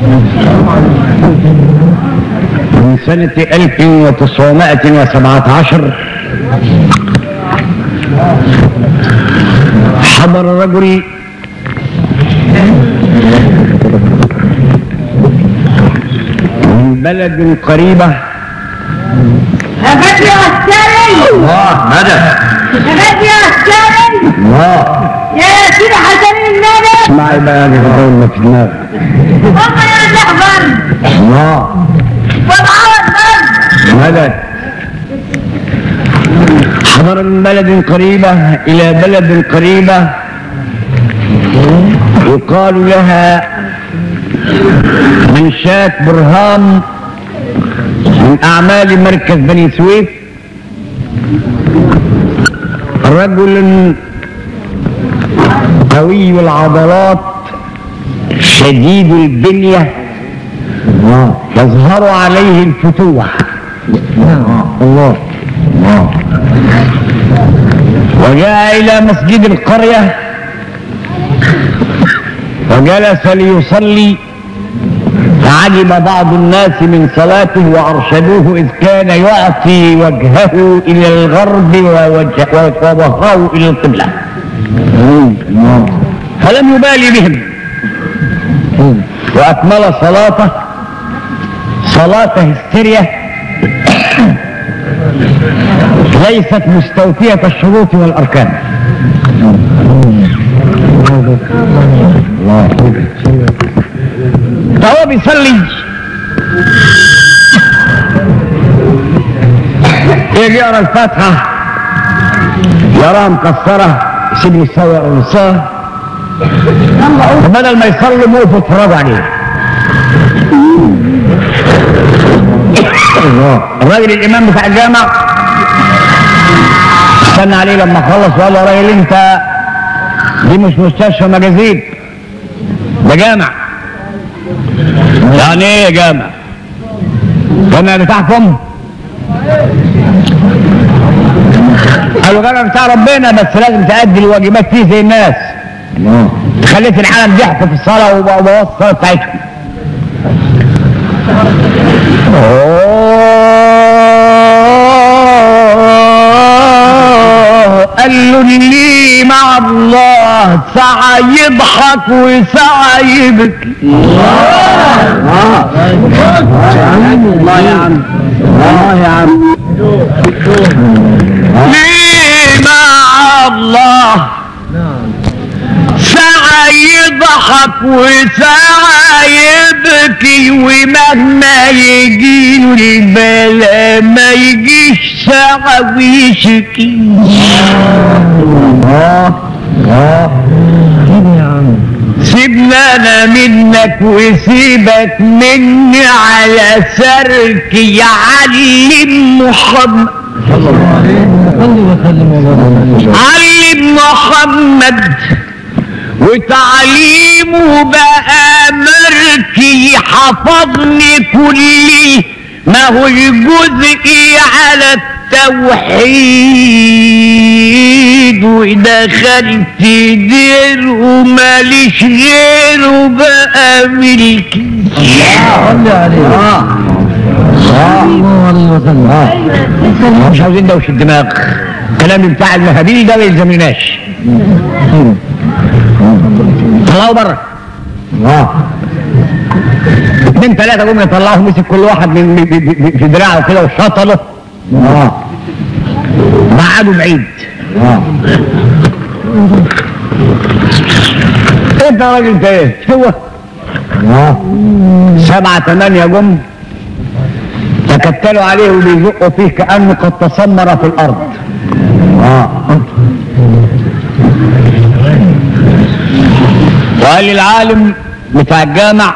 من سنة 1917 حضر رجل من بلد قريبة يا بدر يا عسكري الله مدد يا بدر يا عسكري الله يا سيدي حسن النبي اسمعي بقى يا اللي في دماغك والله يا الاحضر الله والعوض برد مدد حضر من بلد قريبة إلى بلد قريبة يقال لها منشاة برهان من أعمال مركز بني سويف رجل قوي العضلات شديد البنية يظهر عليه الفتوح الله الله وجاء إلى مسجد القرية وجلس ليصلي فعجب بعض الناس من صلاته وأرشدوه إذ كان يعطي وجهه إلى الغرب ووجه- وظهره إلى القبلة فلم يبالي بهم وأكمل صلاته صلاة هستيريا ليست مستوفية الشروط والأركان فهو بيصلي يجي يقرا الفاتحة يراها مكسرة يسيب يسوي نصها وبدل ما يصلي موقف يتفرجوا عليه الراجل الامام بتاع الجامع استنى عليه لما خلص وقال له يا راجل انت دي مش مستشفى مجازيب ده جامع يعني ايه يا جامع جامع بتاعكم قالوا جامع بتاع ربنا بس لازم تأدي الواجبات فيه زي الناس خليت العالم ضحك في الصلاة وبوظ الصلاة بتاعتهم قال له اللي مع الله ساعة يضحك وساعة يبكي الله يا عم الله يا عم ليه مع الله ساعة يضحك وساعة يبكي ومهما يجيله البلا ما يجيش ساعة ويشكي سيبنا انا منك وسيبك مني على سرك يعلم محمد علم محمد وتعليمه بقى مركي حفظني كلي ما هو الجزء على التوحيد ودخلت دير وماليش غيره بقى ملكي مش عاوزين دوش الدماغ كلام بتاع المهابيل ده ما يلزمناش طلعوا بره اتنين تلاتة قوم يطلعوا مسك كل واحد من من- من- في دراعه كده وشطله بعدوا بعيد انت يا راجل انت ايه هو سبعة ثمانية جم تكتلوا عليه وبيزقوا فيه كأنه قد تسمر في الأرض وقال للعالم بتاع الجامع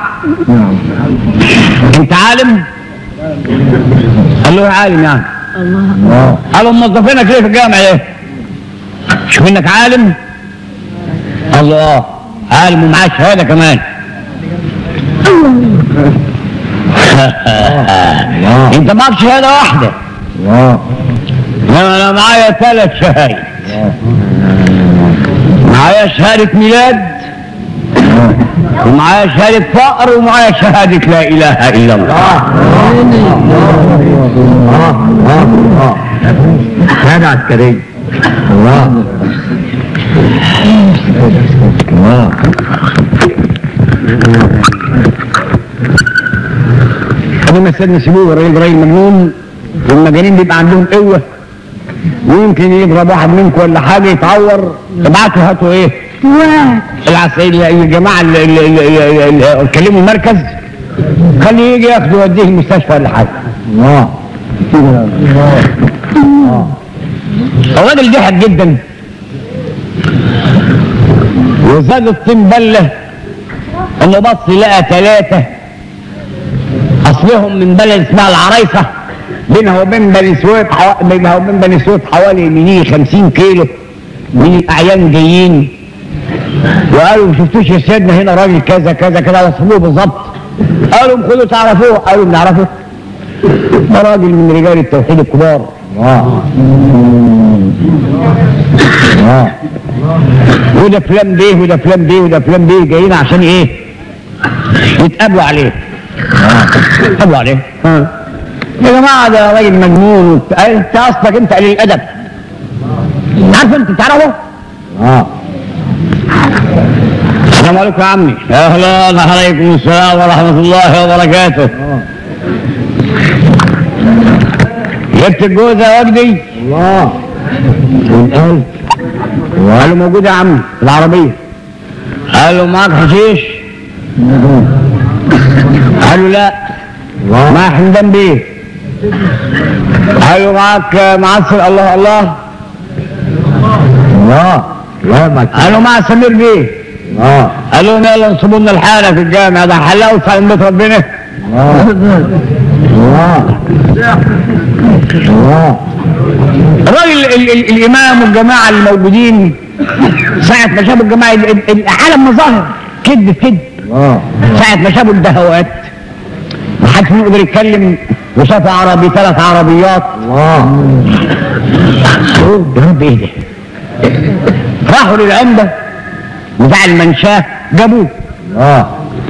انت عالم قال له عالم يعني قالوا موظفينك ليه في الجامع ليه شوف انك عالم قال له اه عالم ومعاه شهاده كمان انت معك شهاده واحده انما انا معايا ثلاث شهايد معايا شهاده ميلاد ومعاه شهادة فقر ومعاه شهادة لا إله إلا الله شهادة عسكرية الله الله قبل ما سيدنا سيبوه الراجل راجل مجنون والمجانين بيبقى عندهم قوة ويمكن يضرب واحد منكم ولا حاجة يتعور ابعتوا هاتوا ايه؟ العسكري الجماعة اللي, اللي, اللي, اللي كلموا المركز خليه يجي ياخده يوديه المستشفى ولا حاجة الله الراجل ضحك جدا وزاد الطين بله انه بص لقى ثلاثة اصلهم من بلد اسمها العرايسة بينها وبين بني سويف حو... بينها وبين بني سويف حوالي مني 50 كيلو من الاعيان جايين وقالوا ما شفتوش يا سيدنا هنا راجل كذا كذا كذا وصفوه بالظبط قالوا خدوا تعرفوه قالوا بنعرفه ده راجل من رجال التوحيد الكبار الله الله وده فلان بيه وده فلان بيه وده فلان بيه جايين عشان ايه يتقابلوا عليه يتقابلوا عليه ها. يا جماعه ده راجل مجنون وبت- انت اصلك انت قليل الادب عارف انت تعرفه الله السلام عليكم يا عمي اهلا عليكم السلام ورحمه الله وبركاته جبت الجوزه يا وجدي الله والقلب قال له موجود يا عمي في العربيه قال له معاك حشيش قال له لا الله مع حمدان بيه قال له معاك معسل الله الله الله الله ما قال له مع سمير بيه الله قال لهم يلا انصبوا لنا الحاله في الجامع ده حلاوه في بيت ربنا الله الله الله الراجل ال- ال- الامام والجماعه الموجودين ساعه ما شافوا الجماعه ال- ال- العالم مظاهر كذب كذب الله ساعه ما شافوا الدهوات ما حدش منهم يقدر يتكلم وشاف عربي ثلاث عربيات الله يا رب ايه ده راحوا للعمده بتاع المنشاه جابوه الله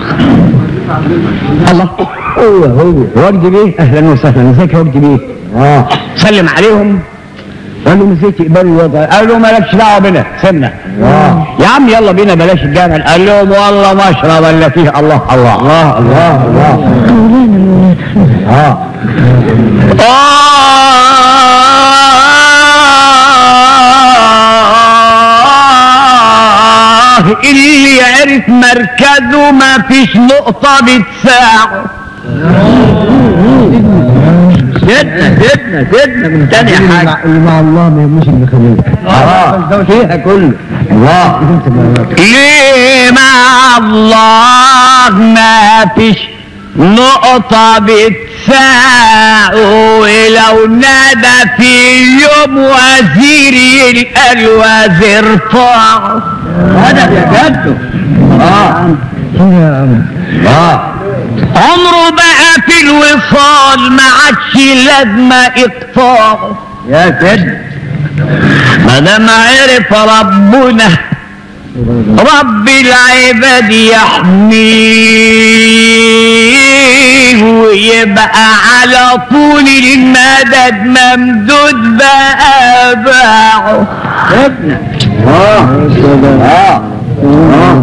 الله هو هو وجدي بيه اهلا وسهلا ازيك يا وجدي بيه الله سلم عليهم قال لهم ازاي تقبلوا الوضع قال لهم مالكش دعوه بنا سيبنا الله يا عم يلا بينا بلاش الجامع قال لهم والله ما اشرب الا فيه الله الله الله الله الله الله آه اللي عرف مركزه ما فيش نقطة بتساعه سيدنا سيدنا سيدنا من تاني حاجة اللي مع الله ما يهمش اللي خليك آه. فيها كله الله ليه مع الله ما فيش نقطة بتساعه ولو نادى في يوم وزير يلقى الوزير طاعه هذا بجد اه اه عمره بقى في الوصال ما عادش لازمة اقطاعه يا سيدنا ما دام عرف ربنا رب العباد يحميه ويبقى على طول المدد ممدود بقى باعه سيدنا اه اه اه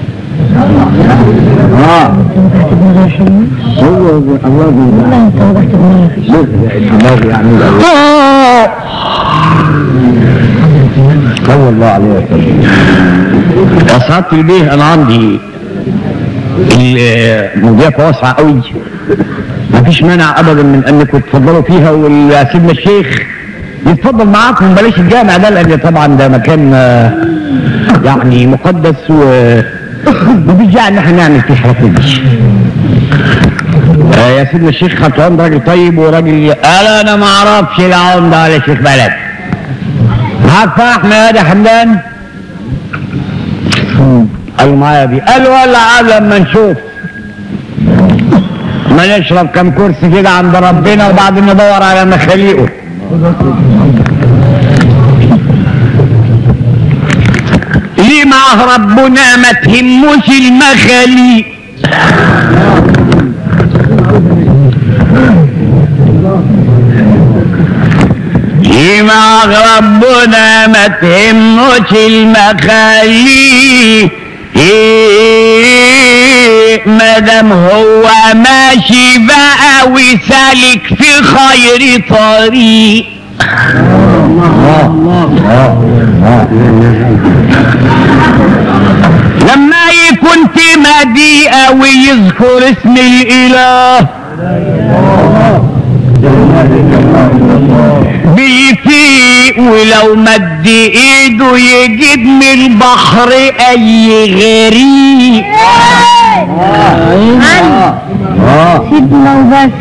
اه هو الله الله يعمل صلى الله عليه وسلم يا سعادة البيه انا عندي المضيعة واسعة قوي ما فيش مانع ابدا من انكم تفضلوا فيها وسيدنا الشيخ يتفضل معاكم بلاش الجامع ده لان طبعا ده مكان آه، يعني مقدس و مفيش داعي ان احنا نعمل فيه حاجات من دي آه، يا سيدنا الشيخ خطوان راجل طيب وراجل قال انا ما اعرفش العون ده ولا شيخ بلد معاك فحم يا حمدان قالوا معايا بيه قال ولا عاد لما نشوف ما نشرب كم كرسي كده عند ربنا وبعدين ندور على مخاليقه ليه مع معاه ربنا ما تهموش المخاليق مع ربنا ما تهموش المخاليق ما دام هو ماشي بقى وسالك في خير طريق لما يكون في مضيقة ويذكر اسم الإله بيفيق ولو مد ايده يجيب من البحر اي غريق سيبنا وبس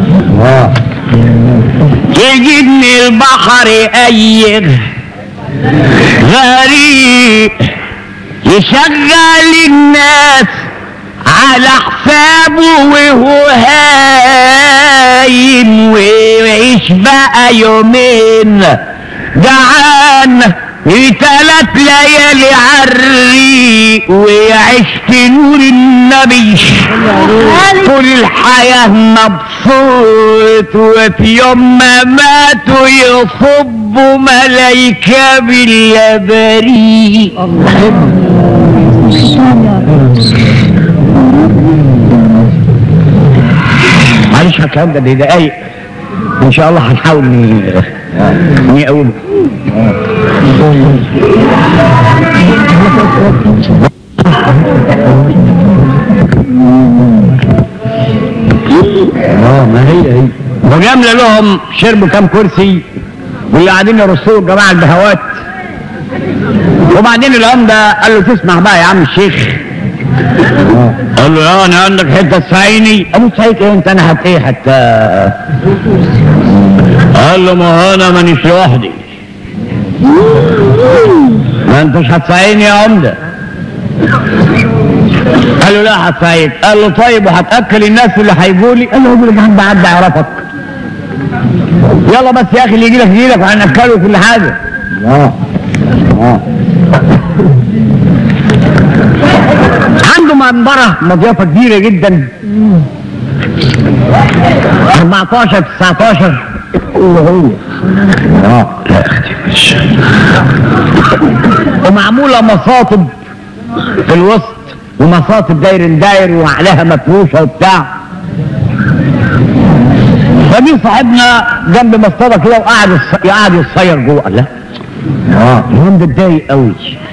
يجيب من البحر اي غريق يشغل الناس على حسابه وهو هايم ويعيش بقى يومين جعان ثلاث ليالي عالريق ويعيش في نور النبي طول الحياة مبسوط وفي يوم ما ماتوا يصبوا ملايكة باليبريق معلش الكلام ده دي دقايق ان شاء الله هنحاول ن- نقوم اه ما هي هي وجامله لهم شربوا كام كرسي واللي قاعدين يرصوا الجماعه البهوات وبعدين العم ده قال له تسمع بقى يا عم الشيخ قال له يا انا عندك حته تسعيني ابو تسعيك ايه انت انا هت ايه حتى قال له ما هو انا مانيش لوحدي ما انتش هتساعدني يا عمده قال له لا هتساعد قال له طيب وهتاكل الناس اللي هيجوا لي قال له هو اللي جنب عدى يعرفك يلا بس يا اخي اللي يجي لك يجي لك وهناكله كل حاجه اه اه عنده منبره مضيافه كبيره جدا 14 19 هو هو اه ومعموله مصاطب في الوسط ومصاطب داير داير وعليها مفروشه وبتاع فمين صاحبنا جنب مصطبه كده وقعد الص- قاعد يصير جوه قال لا اه الواد ده اتضايق قوي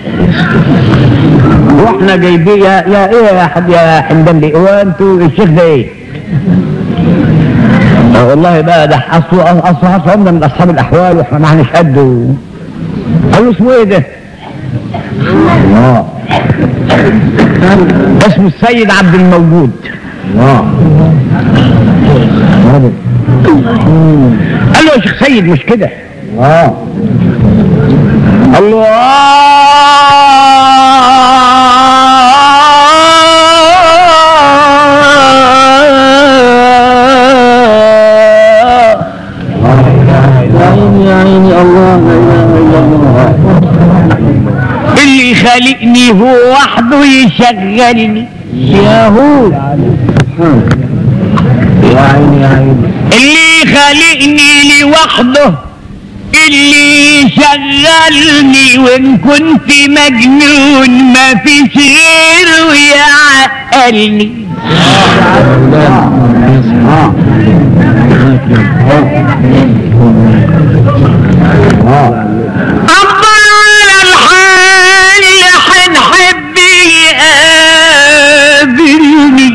واحنا جايبين يا يا ايه يا حد يا حمدان ليه هو انتوا الشيخ ده ايه؟ آه والله بقى ده اصله اصله اصله عمده من اصحاب الاحوال واحنا ما احناش قده قال له اسمه ايه ده؟ اه اسمه السيد عبد الموجود اه قال له يا شيخ سيد مش كده اه قال له آه يا عيني يا عيني الله لا اله الا الله اللي خالقني هو وحده يشغلني ياهود يا عيني يا عيني اللي خالقني لوحده اللي يشغلني وان كنت مجنون ما فيش غيره يعقلني اه اه عبر على الحال حنحب يقابلني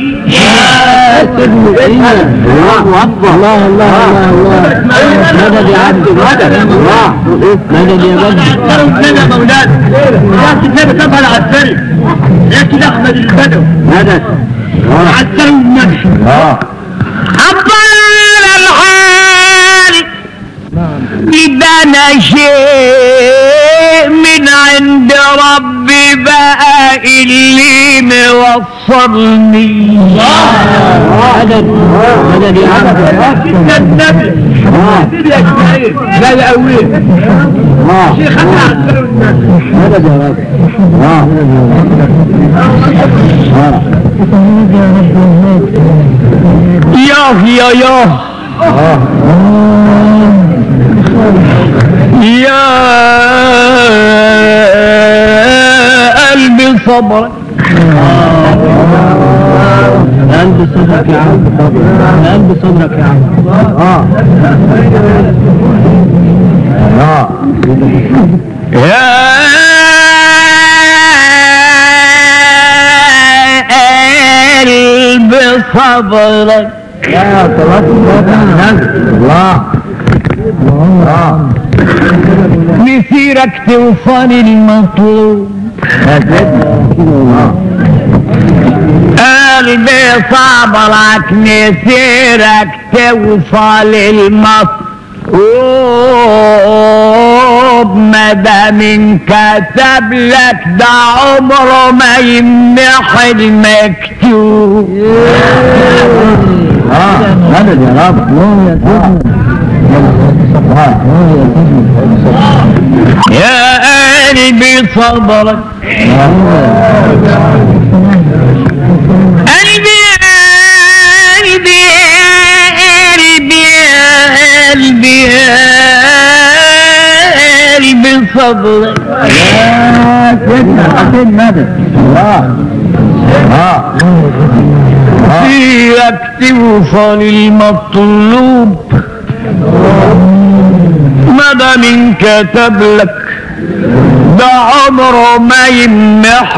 الله اكبر الله الله الله مدد يا عبد مدد الله مدد يا بدر يا مولانا يا النبي كفر على السري لكن احمد البدو مدد على السري والنبي اه عبر على الحال إذا أنا شيء من عند ربي بقى اللي موصلني مدد مدد يا عم سيدنا النبي سيدي يا اسماعيل لا لا قوي اه شيخ انا عسكر مدد يا رب اه اه ياه يا ياه اه يا قلبي صبرك قلب صدرك يا عم قلب صدرك يا عم اه اه يا قلبي صبرك يا صلاة الله الله مسيرك توصل المطلوب يا سيدنا قلبي صبرك مسيرك توصل المطلوب مدام انكتب لك ده عمره ما يمنح المكتوب اه مدد يا رب يا سيدنا يا قلبي صبرك قلبي يا قلبي يا قلبي يا قلبي يا قلبي صبرك يا سيدنا حسين مدد الله اه فيك توصل المطلوب مدى من كتب لك ده عمره ما يمنح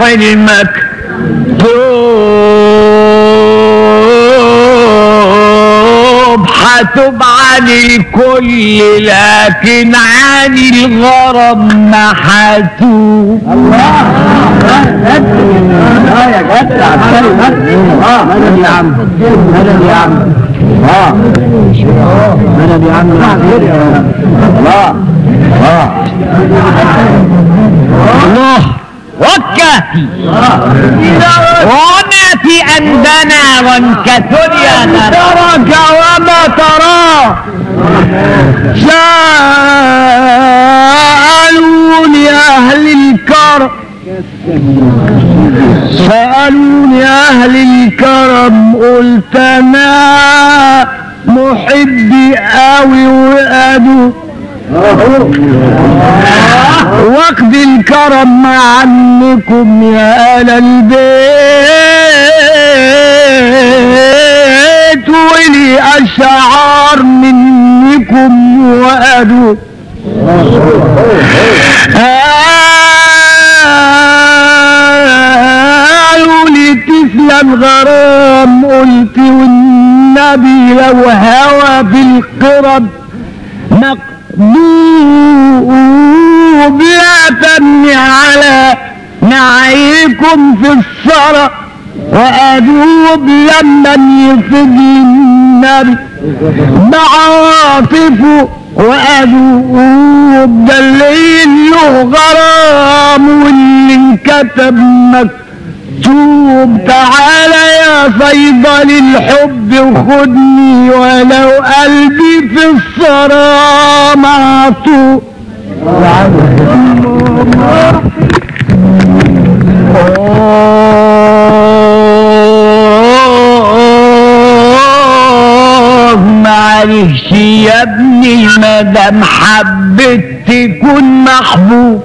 المكتوب حتب عن الكل لكن عن الغرم ما حتوب الله اه يا جدع اه مدد يا عم مدد يا عم اه مدد يا عم الله اه الله وكاتي وناتي عندنا وانكسر يا تراك وما ترى سألوني أهل الكرم سألوني أهل الكرم قلت أنا محبي قوي وأدو واخد الكرم عنكم يا آل البيت ولي أشعار منكم وأدو قالوا لي تسلم غرام قلت والنبي لو هوى بالقرب مقبوب لا تبني على نعيكم في الصلاة وأدوب لما يفد النبي بعاطفه وأدوب ده اللي له غرام واللي انكتب مكتوب تعالى يا صيدل الحب وخدني ولو قلبي في الصرا معطوب آه، معلش يا ابني مادام حبيت تكون محبوب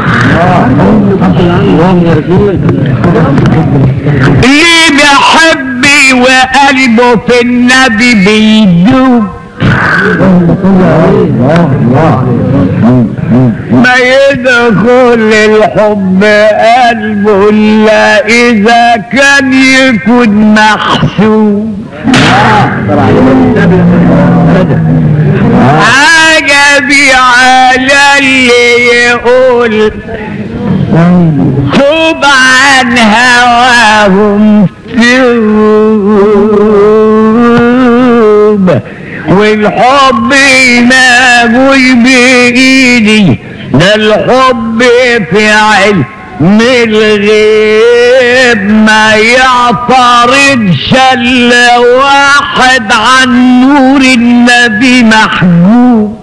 اللي بيحب وقلبه في النبي بيدوب ما يدخل الحب قلبه الا اذا كان يكون محسوب عجبي على اللي يقول توب عن هواهم توب والحب ما قول بإيدي ده الحب فعل من الغيب ما يعترضش الا واحد عن نور النبي محجوب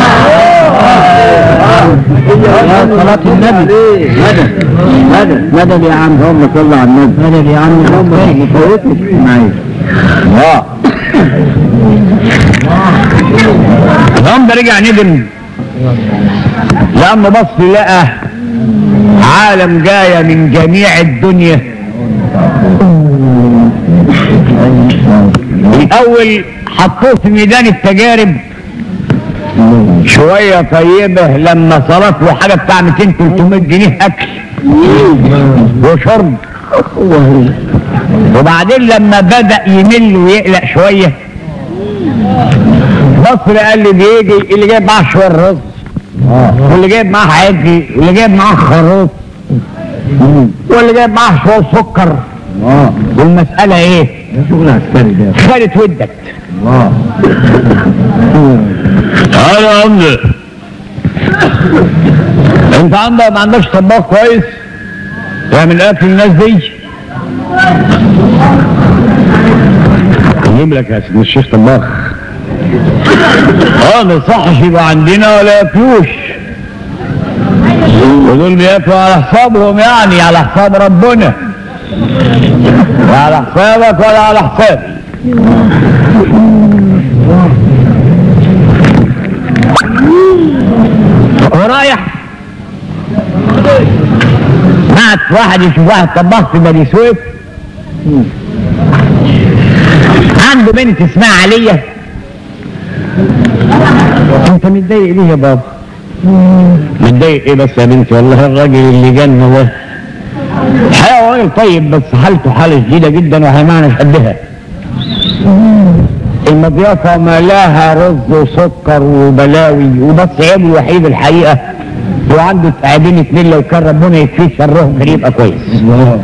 صلاة النبي مدد مدد مدد يا عم اللهم صل على النبي مدد يا عم اللهم مفوتك معي الله اليوم ده رجع ندم لانه بص لقى عالم جاية من جميع الدنيا الاول حطوه في ميدان التجارب شوية طيبة لما صرف له حاجة بتاع 200 300 جنيه اكل وشرب وبعدين لما بدأ يمل ويقلق شوية مصر قال لي بيجي اللي جايب معاه شوية رز واللي جايب معاه عجل واللي جايب معاه خروف واللي جايب معاه شوية سكر الله والمسألة ايه؟ ده شغل عسكري ده خدت ودك الله تعالى يا عمدة انت عندك ما عندكش طباخ كويس تعمل اكل الناس دي اجيب لك يا سيدي الشيخ طباخ اه ما يصحش يبقى عندنا ولا ياكلوش ودول بياكلوا على حسابهم يعني على حساب ربنا لا على حسابك ولا على حسابي ورايح بعت واحد يشوف واحد طباخ في بني سويف عنده بنت اسمها علية انت متضايق ليه يا بابا متضايق ايه بس يا بنتي والله الراجل اللي جنة ده الحقيقة راجل طيب بس حالته حالة شديدة جدا وهيمعنى قدها المضيافة ملاها رز وسكر وبلاوي وبس عيبه الوحيد الحقيقة وعنده تعبين اتنين لو كان ربنا يكفيه شرهم كان يبقى كويس الله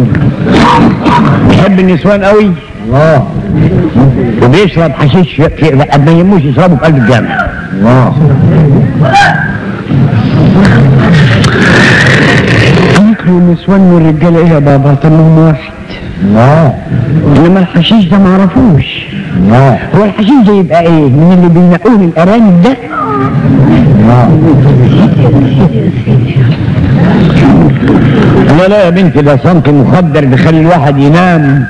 بيحب النسوان قوي الله وبيشرب حشيش في في- ما يهموش يشربه في قلب الجامع الله ياكلوا النسوان والرجاله ايه يا بابا طب ما هم واحد الله انما الحشيش ده ما اعرفوش الله هو الحشيش ده يبقى ايه من اللي بينقوه الارانب ده لا لا يا بنتي ده صنف مخدر بيخلي الواحد ينام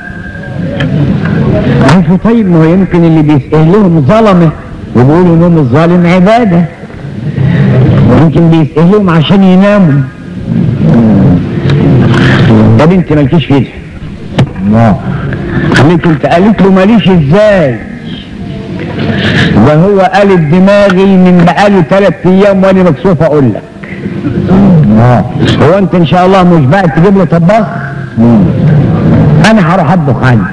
عارفه طيب ما هو يمكن اللي بيسأل لهم ظلمه وبيقولوا انهم الظالم عباده يمكن بيسأل لهم عشان يناموا يا بنتي مالكيش فيه الله خليك انت قالت له ماليش ازاي ده هو قالب دماغي من بقاله ثلاث ايام وانا مكسوف اقول لك الله هو انت ان شاء الله مش بقى تجيب له طباخ انا هروح اطبخ عنده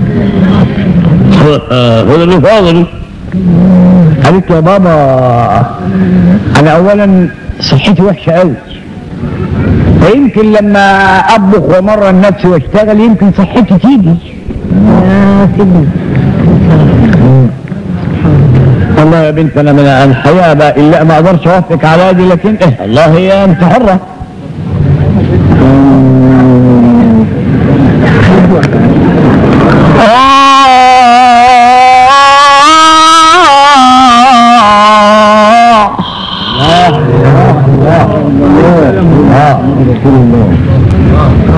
هو اللي فاضل قالت له يا بابا انا اولا صحتي وحشه قوي فيمكن لما اطبخ ومرن نفسي واشتغل يمكن صحتي تيجي يا سيدي والله يا بنت انا من الحقيقه بقى الا ما اقدرش اوافقك على دي لكن إيه الله هي انت حره رسول الله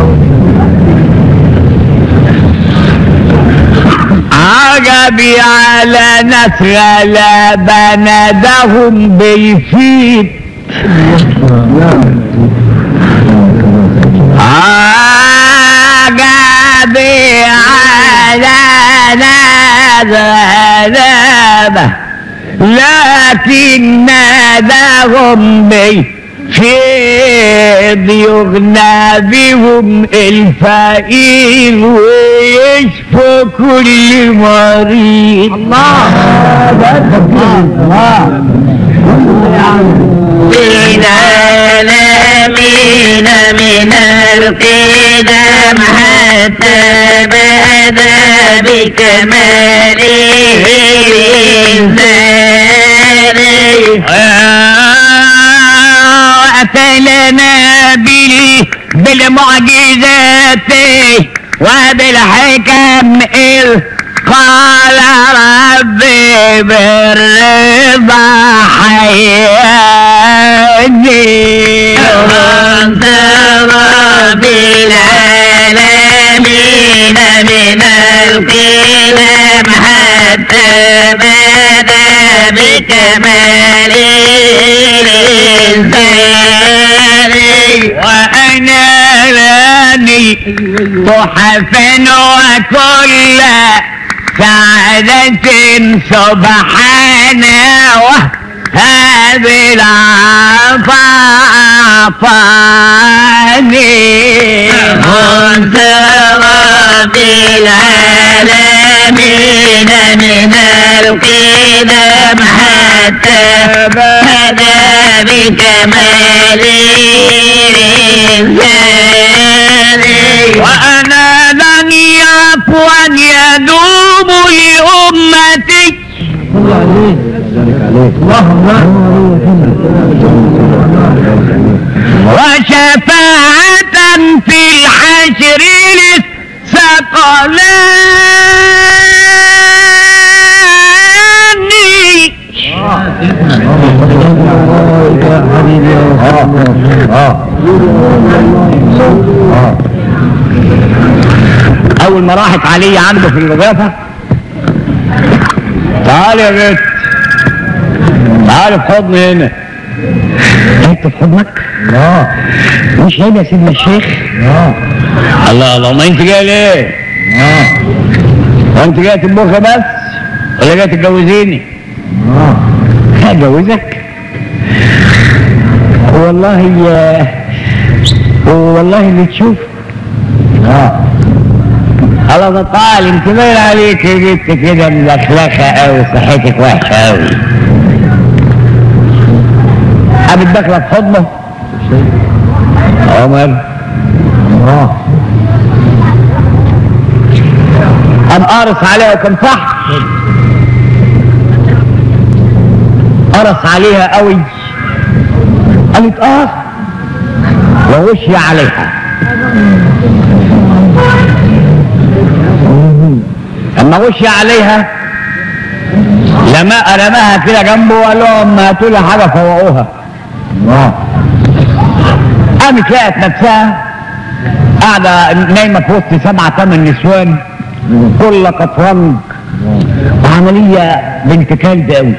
عجبي على ناس غلابة نادهم بالفيل عجبي على ناس غلابة لكن نادهم بالفيض يغنى بهم الفقير ويشفى كل مريض الله من العالمين من القدم حتى بدا بكماله الإنساني أتى لنا به بالمعجزات وبالحكم إذ قال ربي بالرضا حياني أنت رب العالمين من القلم حتى بدا بكمال الإنسان وأنا لاني تحفا وكل سعادة سبحانه هذه العطاني أنت رب العالمين من القدم حتى بدا بكمال الإنسان وأنا لن يعفوا يدوم لأمتي وشفاعة في الحشر للثقلاني أول ما راحت علي عنده في الوظيفة تعالي يا بنت تعالي في حضني هنا انت في حضنك؟ لا مش هنا يا سيدنا الشيخ؟ لا الله الله ما انت جاي ليه؟ اه وانت جاي تطبخي بس ولا جاي تتجوزيني؟ اه هتجوزك؟ والله والله اللي تشوف اه خلاص تعال انت باين عليك يا بنت كده ملخلخه قوي صحتك وحشه قوي حابب داخله في حضنه عمر اه قام قارص عليها وكان صح قرص عليها قوي قالت اه وغشي عليها اما غشي عليها لما رماها كده جنبه وقال لهم هاتوا لها حاجه فوقوها قامت لقت نفسها قاعده نايمه في وسط سبعه ثمان نسوان كل قطرنج وعمليه بنت كلب قوي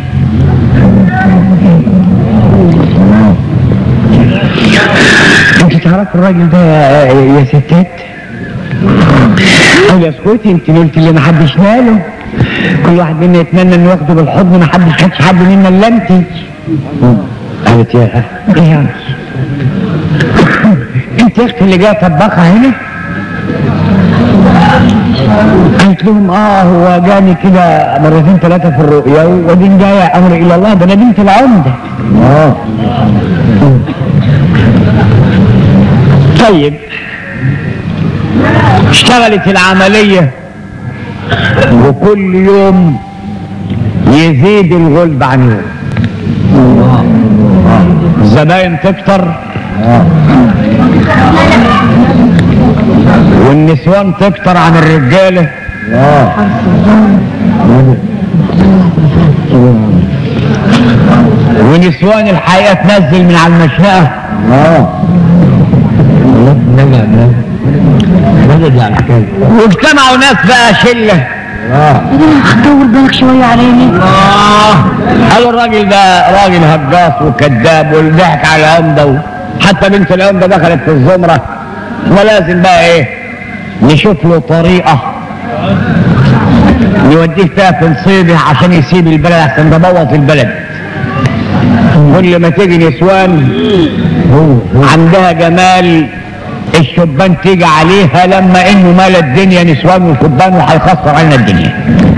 انت تعرف الراجل ده يا يا ستات قال يا اسكتي انت قلت اللي ما حدش ناله كل واحد منا يتمنى انه ياخده بالحضن ما حدش خدش حد منا الا انت قالت يا ايه يعني انت يا اختي اللي جايه طباخه هنا قالت لهم اه هو جاني كده مرتين ثلاثه في الرؤيا وبعدين جايه امر الى الله ده انا بنت العمده اه طيب اشتغلت العملية وكل يوم يزيد الغلب عن يوم الزباين تكتر والنسوان تكتر عن الرجالة ونسوان الحقيقة تنزل من على المشنقة واجتمعوا ناس بقى شله طول بالك شوية علينا قالوا الراجل ده راجل هجاص وكذاب والضحك على العمده حتى بنت العمده دخلت في الزمره ولازم بقى ايه نشوف له طريقه نوديه فيها في نصيبه عشان يسيب البلد عشان ده بوظ البلد كل ما تيجي نسوان عندها جمال الشبان تيجي عليها لما انه مال الدنيا نسوان وشبان وهيخسر علينا الدنيا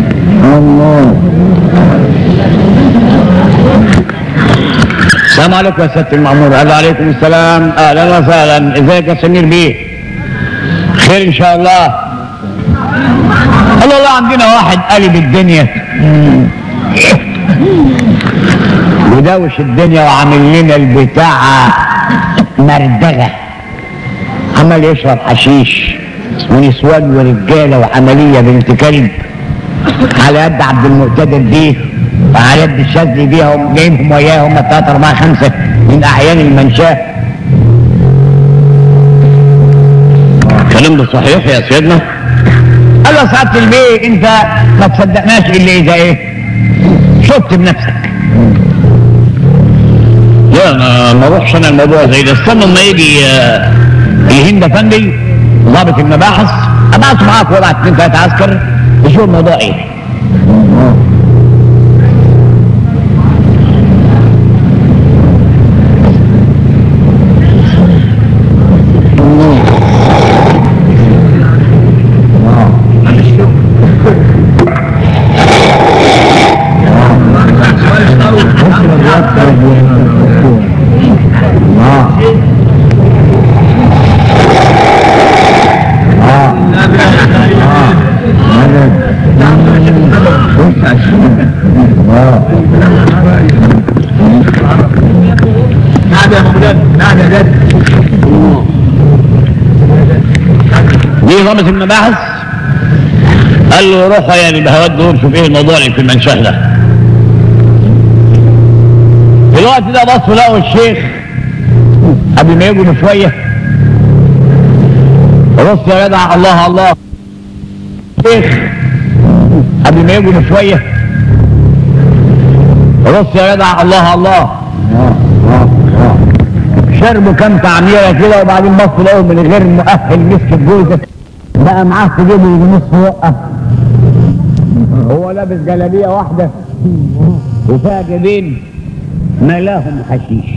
السلام عليكم يا سياده المأمور قال عليكم السلام اهلا وسهلا ازيك يا سمير بيه خير ان شاء الله قال والله عندنا واحد قلب الدنيا ودوش الدنيا وعامل لنا البتاع مردغه عمال يشرب حشيش ونسوان ورجاله وعمليه بنت كلب على يد عبد المقتدر بيه وعلى يد الشاذلي بيه هم جايبهم وياه هم ثلاثة أربعة خمسة من أعيان المنشاة الكلام ده صحيح يا سيدنا؟ قال له سعادة البيه أنت ما تصدقناش إلا إذا إيه؟ شفت بنفسك لا انا ما اروحش انا الموضوع زي ده استنى اما يجي آه، الهند افندي ضابط المباحث ابعت معاك وابعت اثنين ثلاثه عسكر يشوف الموضوع ايه نعم يا مولانا نعم يا جد دي ضابط المباحث قال له روحوا يا البهوات دول شوف ايه الموضوع اللي في المنشاه ده في الوقت ده بصوا لقوا الشيخ قبل ما يجوا بشويه بص يا جدع الله الله الشيخ قبل ما يجوا بشويه بص يا جدع الله الله شربوا كام تعميره كده وبعدين بصوا لقوا من غير مؤهل مسك الجوزه بقى معاه في جيبه يجي نص وقف هو لابس جلابيه واحده وفيها جيبين ملاهم حشيش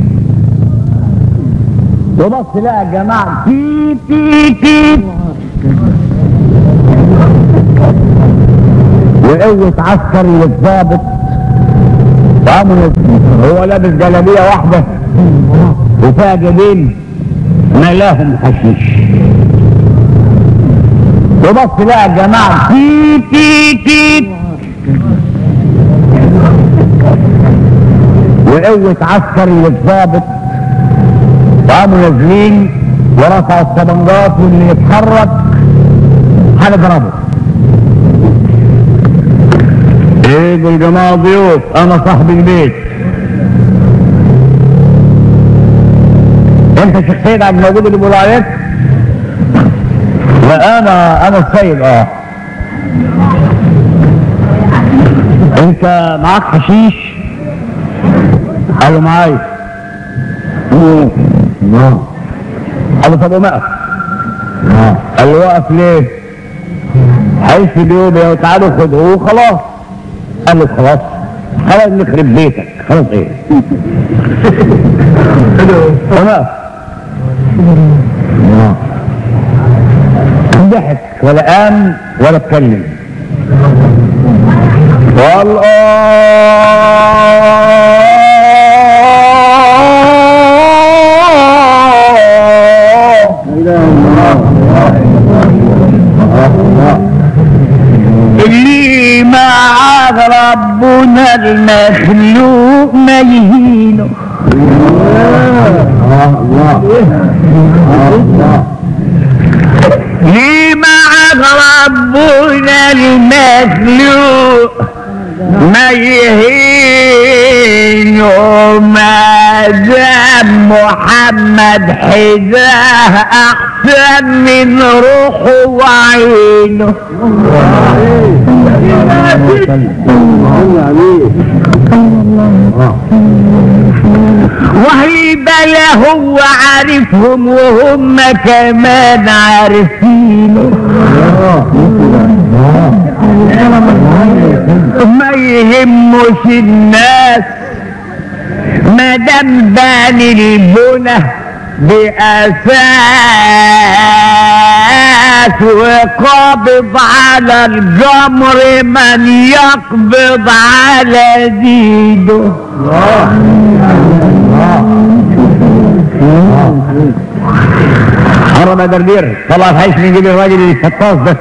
وبص لقى الجماعه تي تي تي وقوة عسكري والضابط وقاموا هو لابس جلابيه واحده وفيها جيبين ملاهم حشيش وبص لقى الجماعه تي تي تي وقوة عسكري والضابط وقاموا نازلين ورفعوا الطبنجات واللي يتحرك هنضربه ايه دول جماعة ضيوف انا صاحب البيت انت شيخ سيد عبد الموجود اللي بيقولوا عليك لا انا انا السيد اه انت معاك حشيش قالوا معايا قالوا طب ومقف قال له وقف ليه حيث بيقول تعالوا خدوه خلاص قال له خلاص خلاص نخرب بيتك خلاص ايه ومقف ضحك ولا قام ولا اتكلم اللي مع ربنا المخلوق ما يهينه ليه مع ربنا المخلوق ما يهينه ما دام محمد حذاه احسن من روحه وعينه وهي بلا هو عارفهم وهم كمان عارفينه ما يهمش الناس ما دام باني البنى بأساس وقابض على الجمر من يقبض على ديده هرب يا دردير طلع الحيش من جيب الراجل اللي الشطاس ده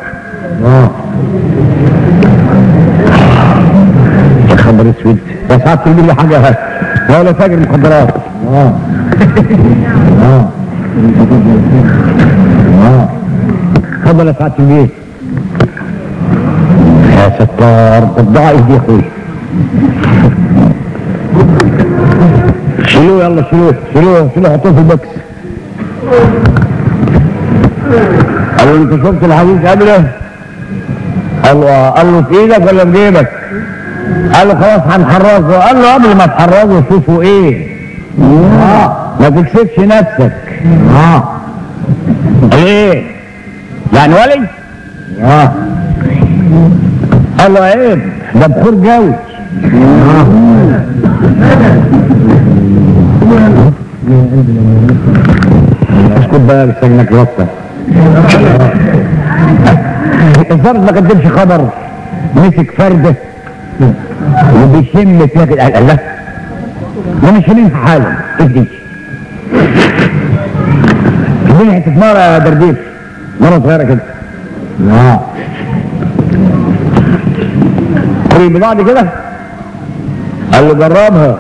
يا خبر اسود يا ساعات تجيب لي حاجه ولا تاجر مخدرات اتفضل يا سعاده البيت يا ستار الضعيف دي يا اخوي شيلوه يلا شيلوه شيلوه شيلوه حطوه في البوكس قال له انت شفت الحديث قبله؟ قال له قال له في ايدك ولا في جيبك؟ قال له خلاص هنحرزه قال له قبل ما تحرزه شوفوا ايه؟ اه ما تكسبش نفسك اه قال ايه؟ يعني ولي؟ اه قال له عيب ده بخور جوي اسكت بقى بسجنك ربطة الظابط ما قدمش خبر مسك فردة وبيشم فيها كده قال لا ده مش شامين في حاله اهدي دي حته مرة يا دردير مرة صغيرة كده لا قريب بعد كده قال له جربها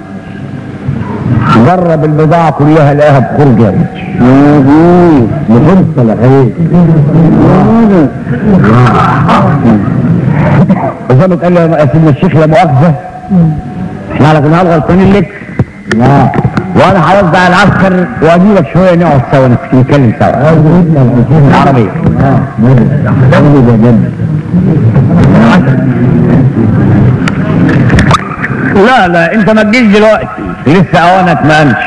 جرب البضاعة كلها لقاها بخور جامد بخور صلاحية الظابط قال له يا سيدنا الشيخ لا مؤاخذة احنا على كنا غلطانين لك لا وانا هوزع العسكر واجيبك شويه نقعد سوا نتكلم سوا العربيه لا لا انت ما تجيش دلوقتي لسه اوانك ما قامش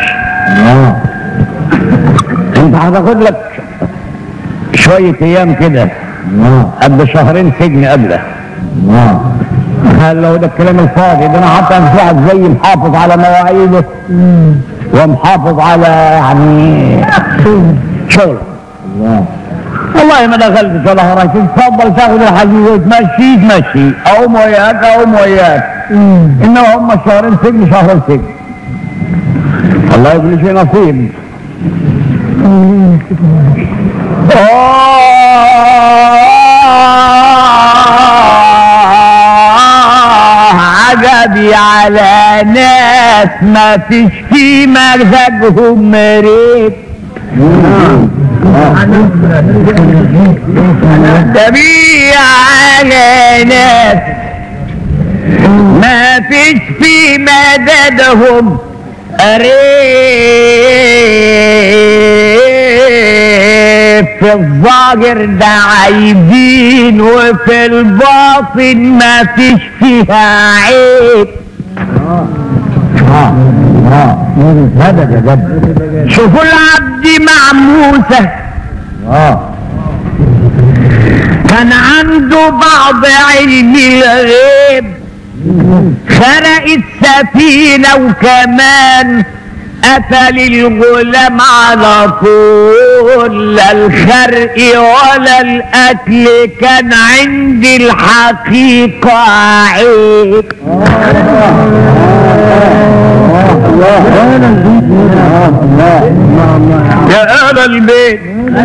انت هتاخد لك شويه ايام كده قد شهرين سجن قبله قال له ده الكلام الفاضي ده انا حتى انفعك زي محافظ على مواعيده ومحافظ على يعني شغل والله ما دخلت ولا هرجت تفضل تاخد الحديد وتمشي تمشي اقوم وياك اقوم وياك انما هم شهرين سجن شهرين سجن الله يبني شيء نصيب آه عجبي على ناس ما فيش في مزاجهم مريض تبي على ناس ما فيش في مددهم قريب في الظاهر ده عايزين وفي الباطن ما فيش فيها عيب هذا جد شوفوا العبد مع موسى كان عنده بعض علم الغيب خرق السفينة وكمان قتل الغلام على طول لا الخرق ولا القتل كان عندي الحقيقة عيب يا أهل البيت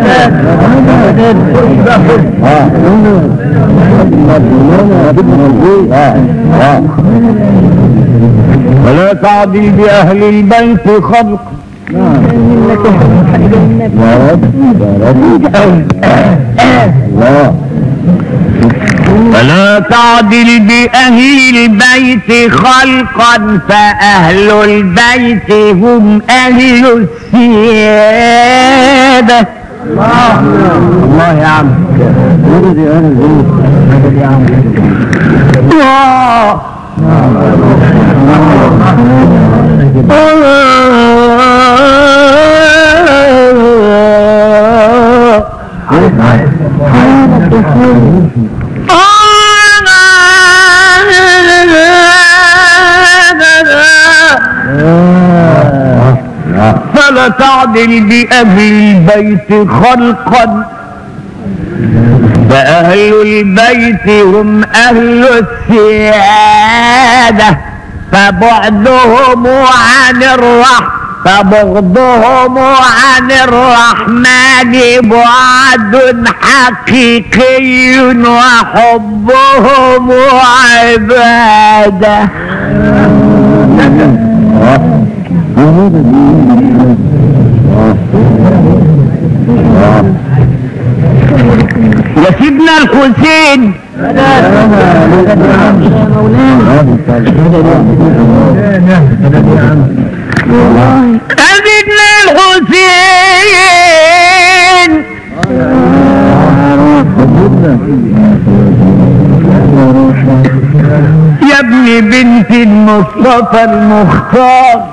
ولا تعدل بأهل البيت خلق فلا تعدل بأهل البيت خلقا فأهل البيت هم أهل السيادة الله الله يا عم الله فلا تعدل بأهل البيت خلقا فأهل البيت هم أهل السيادة فبعدهم عن الرحمة فبغضهم عن الرحمن بعد حقيقي وحبهم عباده يا سيدنا الحسين يا سيدنا الحسين يا ابن بنت المصطفى المختار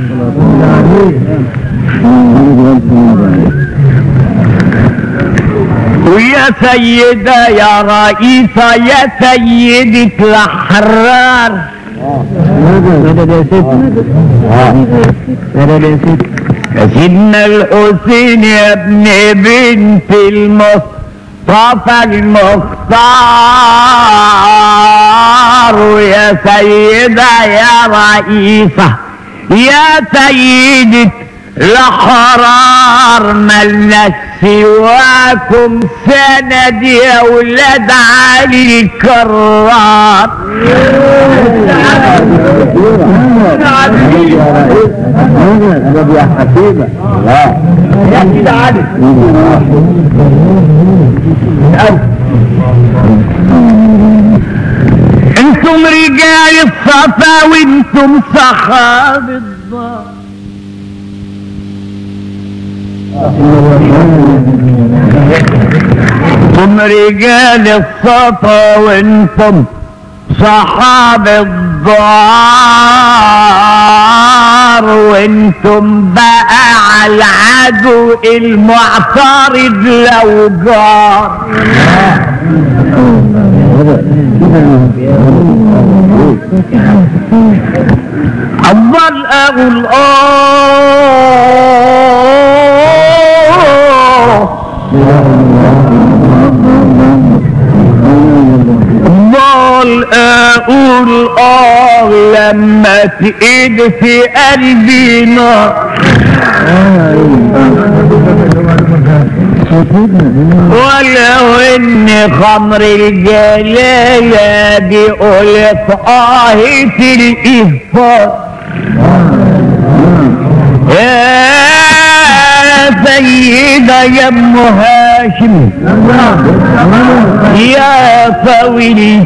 ويا سيدة يا رئيسة يا سيدة الأحرار مدد يا ست مدد يا ست يا سيدنا الحسين يا ابن بنت المصطفى المختار ويا سيدة يا رئيسة يا سيدة الأحرار ملنا سواكم سند يا ولاد علي الكرار مدد يا حكيمة لا يا سيدي علي انتم رجال الصفا وانتم صحاب الضار انتم رجال الصفا وانتم صحاب الضار وانتم بقى على العدو المعترض لو جار أفضل أقول آه أفضل أقول آه لما تقيد في قلبي نار ولو ان خمر الجلالة بيقول طاهة الإهفار يا سيدة يا ام هاشم يا طويل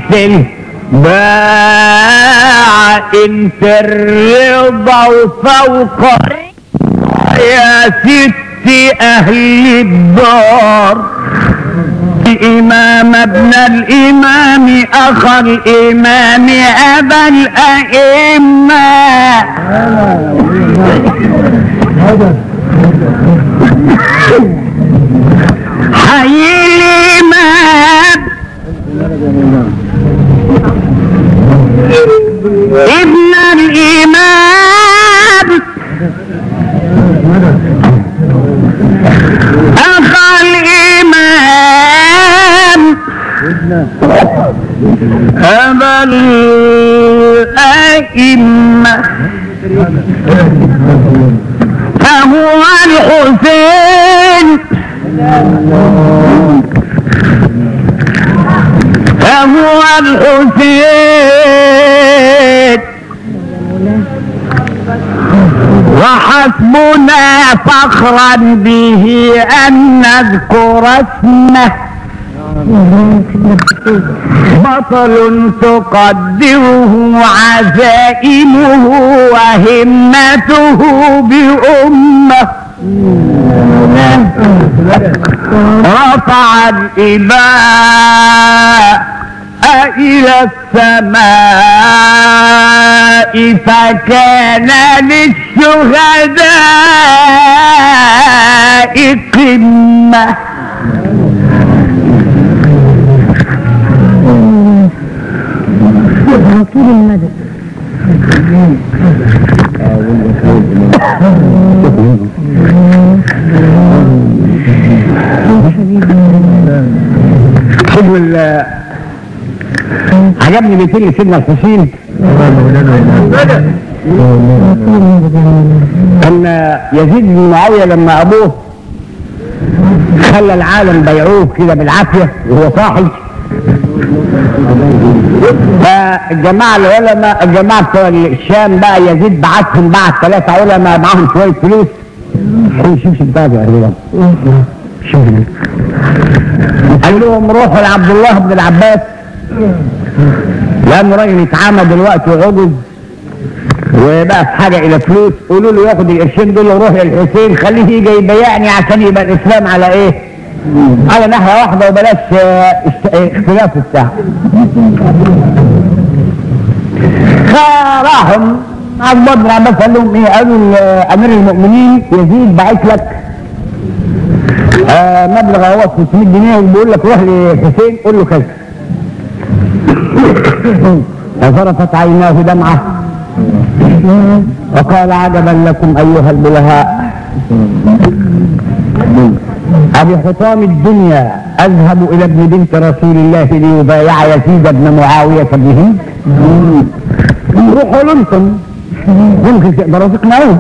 باع انت الرضا وفوق يا ست اهل الدار الامام ابن الامام اخ الامام ابا الائمه حي الامام ابن الامام اخ الامام ابا الائمه فهو الحسين فهو الحسين وحسبنا فخرا به ان نذكر اسمه بطل تقدره عزائمه وهمته بأمه رفع الإباء إلى السماء فكان للشهداء قمة رسول المدد حلو ال عجبني بيتين سيدنا الحسين ان يزيد بن معاويه لما ابوه خلى العالم بيعوه كده بالعافيه وهو صاحي فالجماعه العلماء الجماعه بتوع الشام بقى يزيد بعتهم بعت ثلاثه علماء معاهم شويه فلوس شوف شوف بتاعك يا رضا شوف قال لهم روحوا لعبد الله بن العباس لانه راجل يتعامى دلوقتي وعجز وبقى في حاجه الى فلوس قولوا له ياخد القرشين دول ويروح للحسين خليه يجي يبيعني عشان يبقى الاسلام على ايه؟ على ناحيه واحده وبلاش آه، است- آه، اختلاف الساعه. فراحوا عبد الله بن عباس قال لهم ايه؟ قالوا امير المؤمنين يزيد باعت لك آه مبلغ هو 500 جنيه وبيقول لك روح لحسين قول له كذا. فصرفت عيناه دمعه وقال عجبا لكم ايها البلهاء ابي حطام الدنيا اذهب الى ابن بنت رسول الله ليبايع يزيد بن معاويه بن هند روحوا لنتم يمكن تقدروا تقنعوه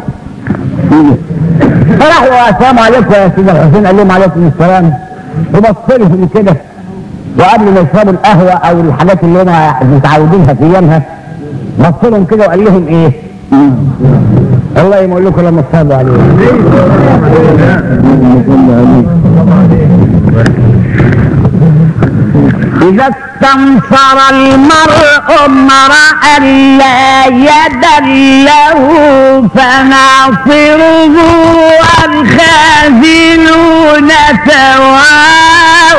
فراحوا السلام عليكم يا سيدي الحسين قال لهم عليكم السلام وبص لهم كده وقبل ما يشربوا القهوه او الحاجات اللي هم متعودينها في ايامها بص لهم كده وقال لهم ايه؟ الله يقول لكم لما تصابوا عليه إذا استنصر المرء امرأ لا يد له فناصره والخاذلون سواء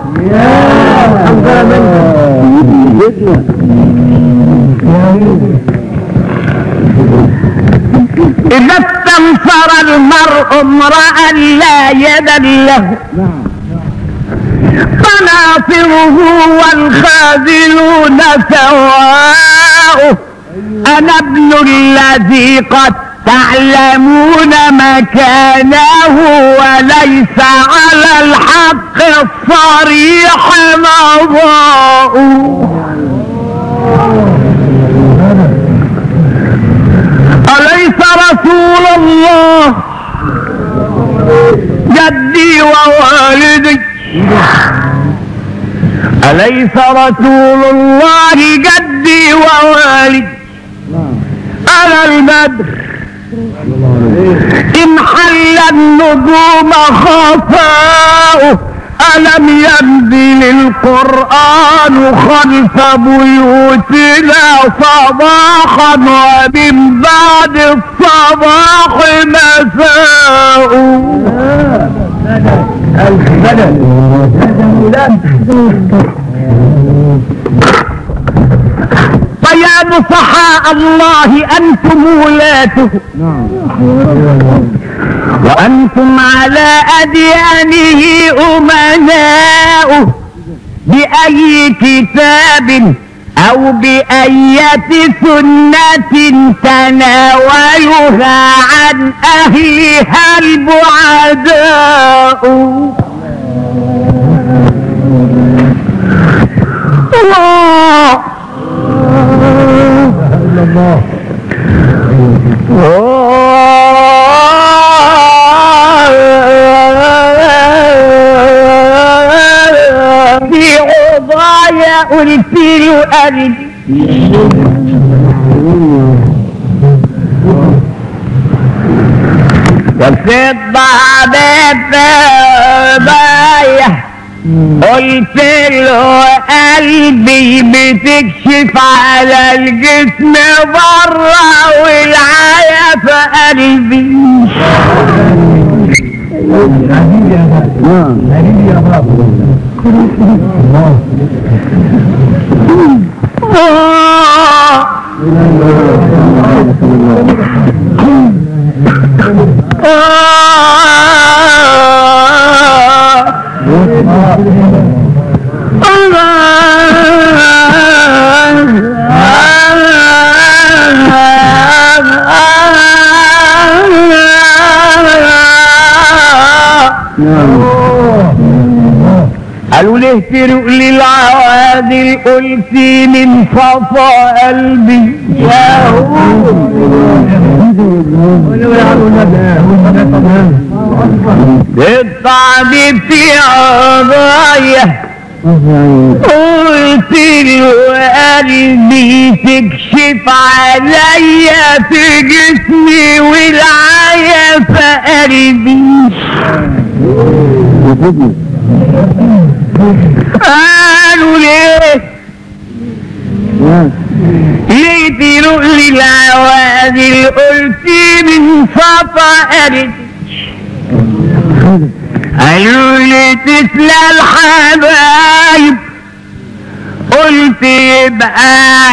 إذا استنصر المرء امرأ لا يد له فناصره والخاذلون سواء أنا ابن الذي قد تعلمون مكانه وليس على الحق الصريح مضاء أليس رسول الله جدي ووالدي أليس رسول الله جدي ووالدي أنا البدر إن حل النجوم خفاؤه ألم ينزل القرآن خلف بيوتنا صباحا ومن بعد الصباح مساء فيا نصحاء الله أنتم ولاته وأنتم على أديانه أمناؤه بأي كتاب أو بأية سنة تناولها عن أهلها البعداء الله في عضايا قلت له أرجي وفي الضعبة بايح قلت له قلبي بتكشف على الجسم بره والعيا في قلبي آه آه قالوا ليه ترق للعوادل قلت من صفا قلبي يا الطعن في عضايا قلت له قلبي تكشف عليا في جسمي والعيا في قلبي قالوا ليه ليه تروح لي العوادل قلت من صفا قالت قالوا لي تسلى الحبايب قلت يبقى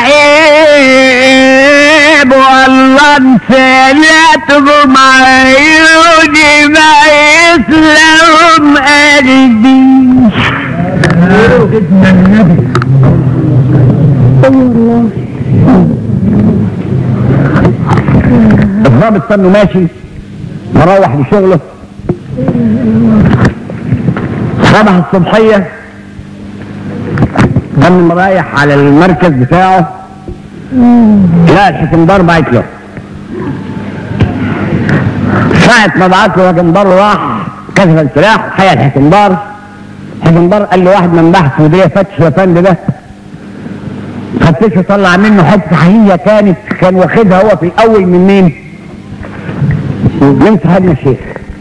عيب والله انسالتهم عيوني ما يسلم قلبي الضابط كان ماشي مروح لشغله صبح الصبحية كان رايح على المركز بتاعه لا الحكمدار بعت له ساعة ما بعت له الحكمدار راح كشف السلاح حيا الحكمدار الحكمدار قال له واحد من بحث مديرية فتش يا فندم ده فتشه طلع منه حته حقيقية كانت كان واخدها هو في الاول من مين؟ من صاحبنا الشيخ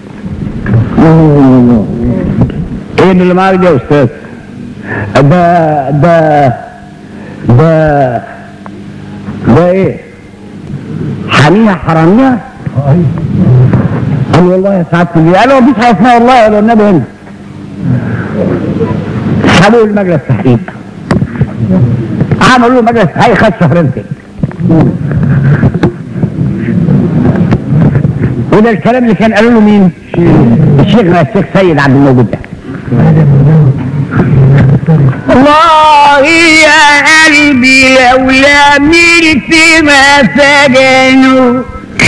ايه اللي معاك ده يا استاذ ده ده ده ده ايه حاميها حراميها قال والله يا سعادة النبي قالوا مفيش حاجه اسمها والله قالوا النبي هنا سحبوه المجلس تحقيق عملوا له مجلس تحقيق خد شهرين كده وده الكلام اللي كان قالوا له مين؟ الشيخنا الشيخ سيد عبد الموجود ده الله يا قلبي لولا ملت ما سجنوا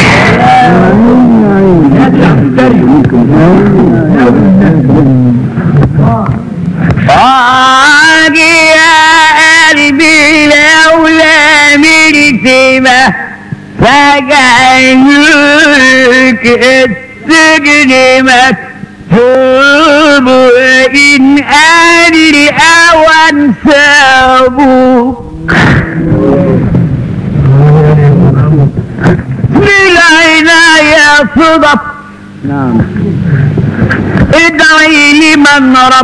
آه يا قلبي لولا ملت ما سجنوك السجن مكتوب وإن أدري أو أنسابوك بالعناية صدف نعم ادعي لمن رب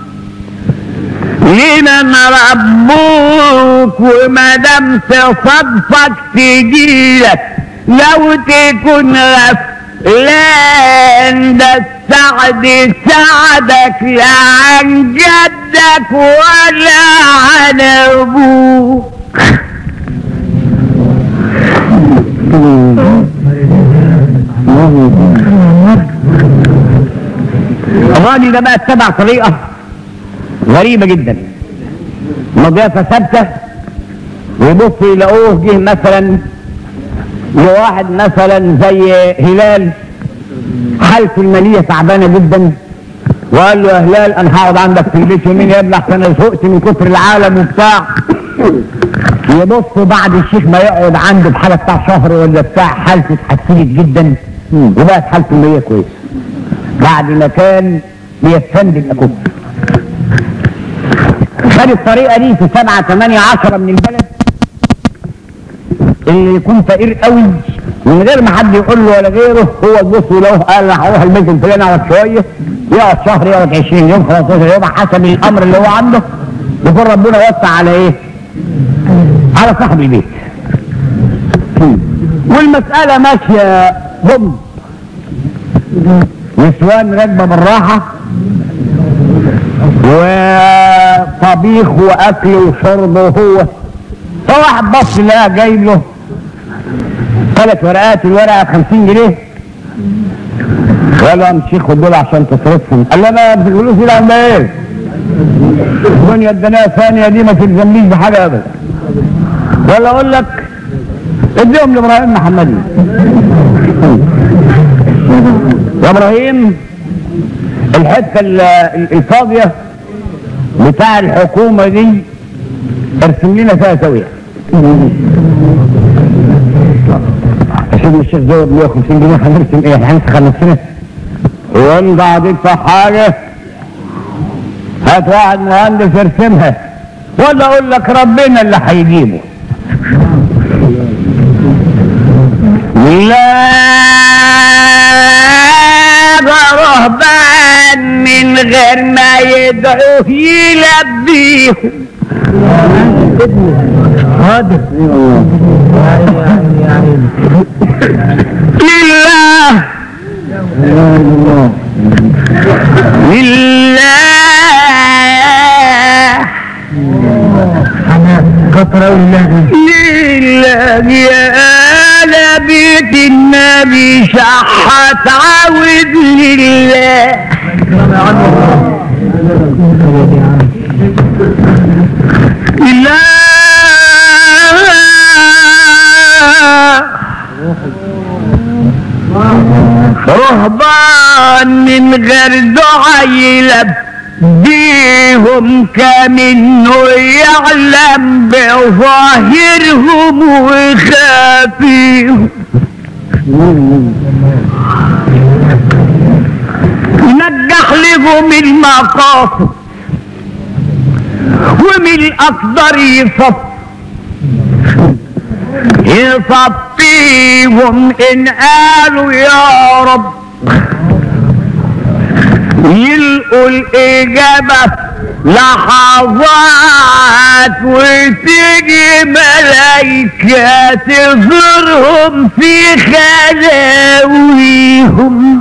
لمن ربوك وما دام تصدفك تجيلك لو تكون غفلان ده السعد سعدك لا عن جدك ولا عن ابوك الراجل ده بقى اتبع طريقه غريبه جدا مضيافه ثابته ويبص يلاقوه جه مثلا لواحد مثلا زي هلال حالته الماليه تعبانه جدا وقال له يا هلال انا هقعد عندك في البيت يومين يا ابني احسن انا زهقت من كتر العالم وبتاع يبص بعد الشيخ ما يقعد عنده بحاله بتاع شهر ولا بتاع حالته اتحسنت جدا وبقت حالته الماليه كويسه بعد ما كان بيستنجد اكوب خد الطريقه دي في سبعة ثمانية عشرة من البلد اللي يكون فقير قوي من غير ما حد يقول له ولا غيره هو يبص له قال انا هروح البيت الفلاني اقعد شويه يقعد شهر يقعد 20 يوم 15 يوم حسب الامر اللي هو عنده يكون ربنا وسع على ايه؟ على صاحب البيت والمسألة ماشية هم نسوان راكبة بالراحة وطبيخ واكل وشرب وهو فواحد بص لقى جايب له ثلاث ورقات الورقة 50 جنيه قال له يا عم الشيخ خد دول عشان تصرفهم قال له انا الفلوس دي عامله ايه؟ الدنيا الدنيا ثانية دي ما تلزمنيش بحاجة ابدا ولا اقول لك اديهم لابراهيم محمدي يا ابراهيم الحته ال- ال- الفاضيه بتاع الحكومه دي ارسم لنا فيها سويه سيدنا الشيخ زود 150 جنيه هنرسم ايه هنسخن نفسنا وان بعد ادفع حاجه هات واحد مهندس يرسمها ولا اقول لك ربنا اللي هيجيبه لا رهبان من غير ما يدعوه يلبيهم لله لله كتر الله لله يا آل بيت النبي شحت عاود لله لله رهبان من غير دعاء يلبيهم كمنه يعلم بظاهرهم وخافيهم نجح لهم المقاصد ومن الأقدر يصف يصفيهم إن قالوا يا رب يلقوا الإجابة لحظات وتيجي ملايكة تزورهم في خلاويهم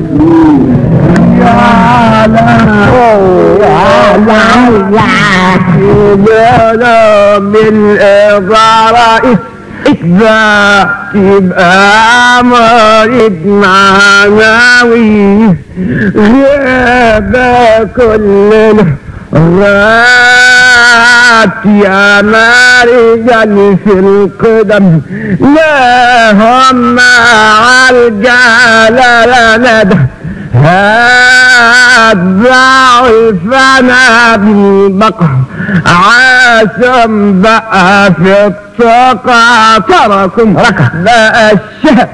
لا من إضارة إذا تبقى مريض معنوي غياب كل الرات يا مرجل في القدم لا هم عالجلال ندى هذا الفنا بالبقر عاسم بقى في الطاقة تركم ركب الشهر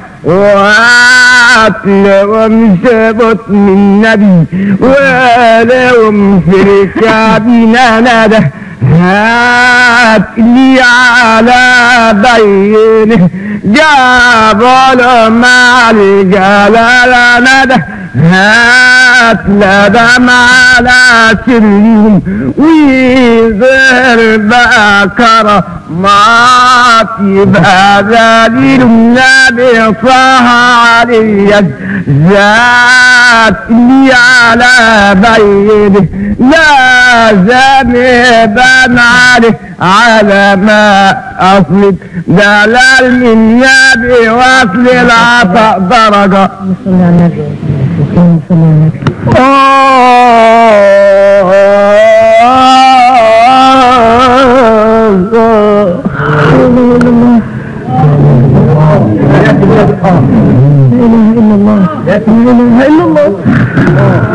وعطلهم سبط من نبي ولهم في ركابنا ندى هات لي على بينه جابل مع الجلال ندى هات لدم على سرهم ويظهر بقى كرامات يبقى ذليل النبي صح علي ذات لي على بينه لازم يبان عليه على ما أصلب دلال من النبي واصل العطاء درجة صلى على النبي اللهم صل على النبي لا اله الا الله لا اله الا الله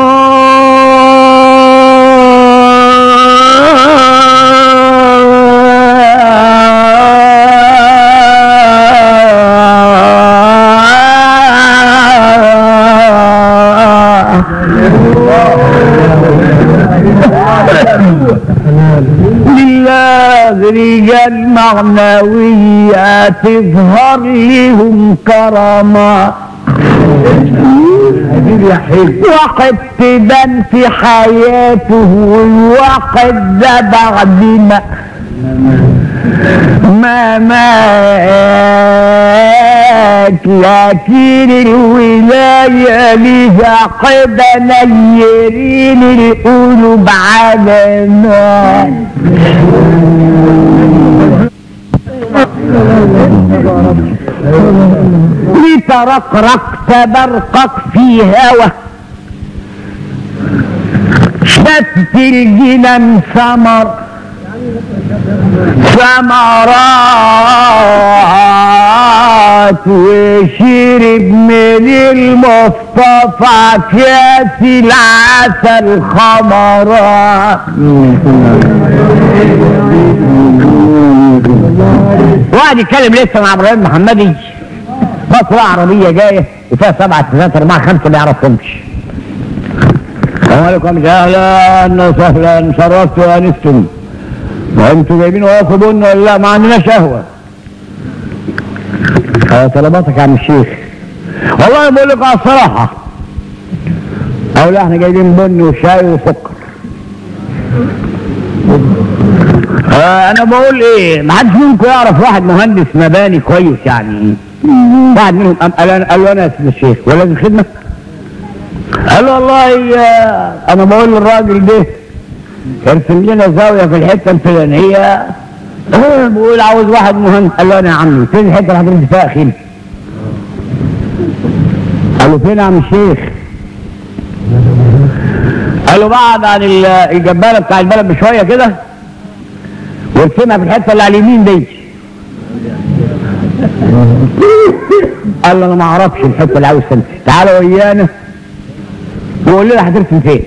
لله رجال معنوية تظهر لهم كرامات واحد تبان في حياته والواحد ده بعد ما ما مات لكن الولاية لها قدى نيرين القلوب علامات لترقرق تبرقق في هوى شتت الجنان ثمر ثمرات وشرب من المصطفى كاس العسل خمرات واحد يتكلم لسه مع ابراهيم محمدي بصرة عربية جاية وفيها سبعة ثلاثة أربعة خمسة ما يعرفهمش السلام عليكم اهلا وسهلا شرفت وانستم وانتم جايبين وقفوا بن ولا لا ما عندناش قهوه اه طلباتك يا عم الشيخ والله بقول لكم على الصراحه او لا احنا جايبين بن وشاي وسكر آه انا بقول ايه ما حدش منكم يعرف واحد مهندس مباني كويس يعني واحد منهم قام قال قال له انا يا سيدي الشيخ ولا لازم خدمه قال له والله آه، انا بقول للراجل ده ارسم لنا زاويه في الحته الفلانيه آه، بقول عاوز واحد مهندس قال له انا يا عمي فين الحته اللي حضرتك فيها اخينا قال له فين يا عم الشيخ قال له بعد عن ال- الجباله بتاع البلد بشويه كده وارسمها في الحته اللي على اليمين دي قال له انا ما اعرفش الحته اللي عاوز تمشي تعالى ويانا وقول لنا هترسم فين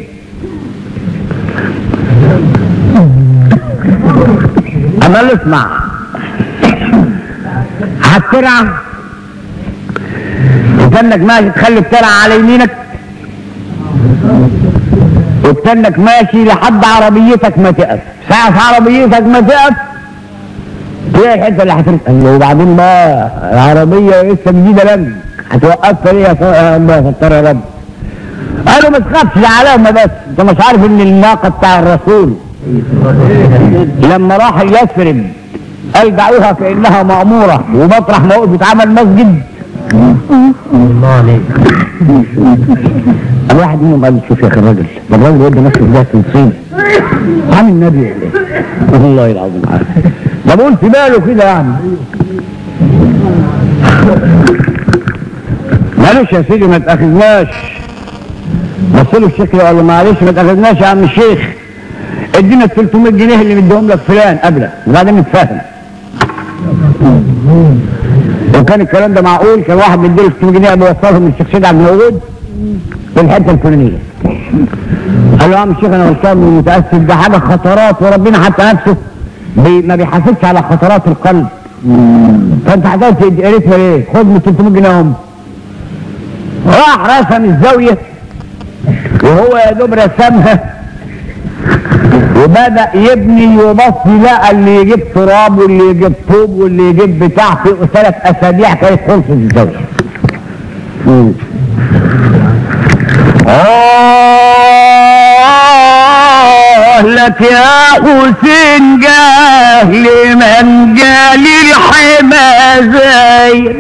اما قال له اسمع هترعى وكانك ماشي تخلي الترعى على يمينك وكانك ماشي لحد عربيتك ما تقف ساعة عربيتك ما تقف هي الحته اللي هترسم قال له وبعدين بقى العربيه لسه جديده لك هتوقفها ليه يا ف- يا رب يا ستار يا رب قال له ما تخافش دي علامه بس انت مش عارف ان الناقه بتاع الرسول لما راح يثرب قال دعوها كانها ماموره ومطرح ما وقف اتعمل مسجد الله عليك الواحد منهم قال شوف يا اخي الراجل ده الراجل ودى نفسه في ده تنصيب عن النبي عليه والله العظيم عارف ده بقول في باله كده يعني معلش يا سيدي ما تاخذناش بص له الشيخ قال له معلش ما تاخذناش يا عم الشيخ ادينا ال 300 جنيه اللي مديهم لك فلان قبله وبعدين نتفاهم وكان الكلام ده معقول كان واحد مديله 600 جنيه بيوصلهم للشيخ سيد عبد الوهاب في الحته الفلانيه قال له يا عم الشيخ انا غلطان ومتاسف ده حاجه خطرات وربنا حتى نفسه بي ما بيحاسبش على خطرات القلب فانت حكايه قريتها ليه؟ خد من 300 جنيه هم راح رسم الزاويه وهو يا دوب رسمها وبدا يبني وبص لقى اللي يجيب تراب واللي يجيب طوب واللي يجيب بتاع في ثلاث اسابيع كانت خلصت الزاويه آه لك يا حسين جاه لمن جال الحما زاير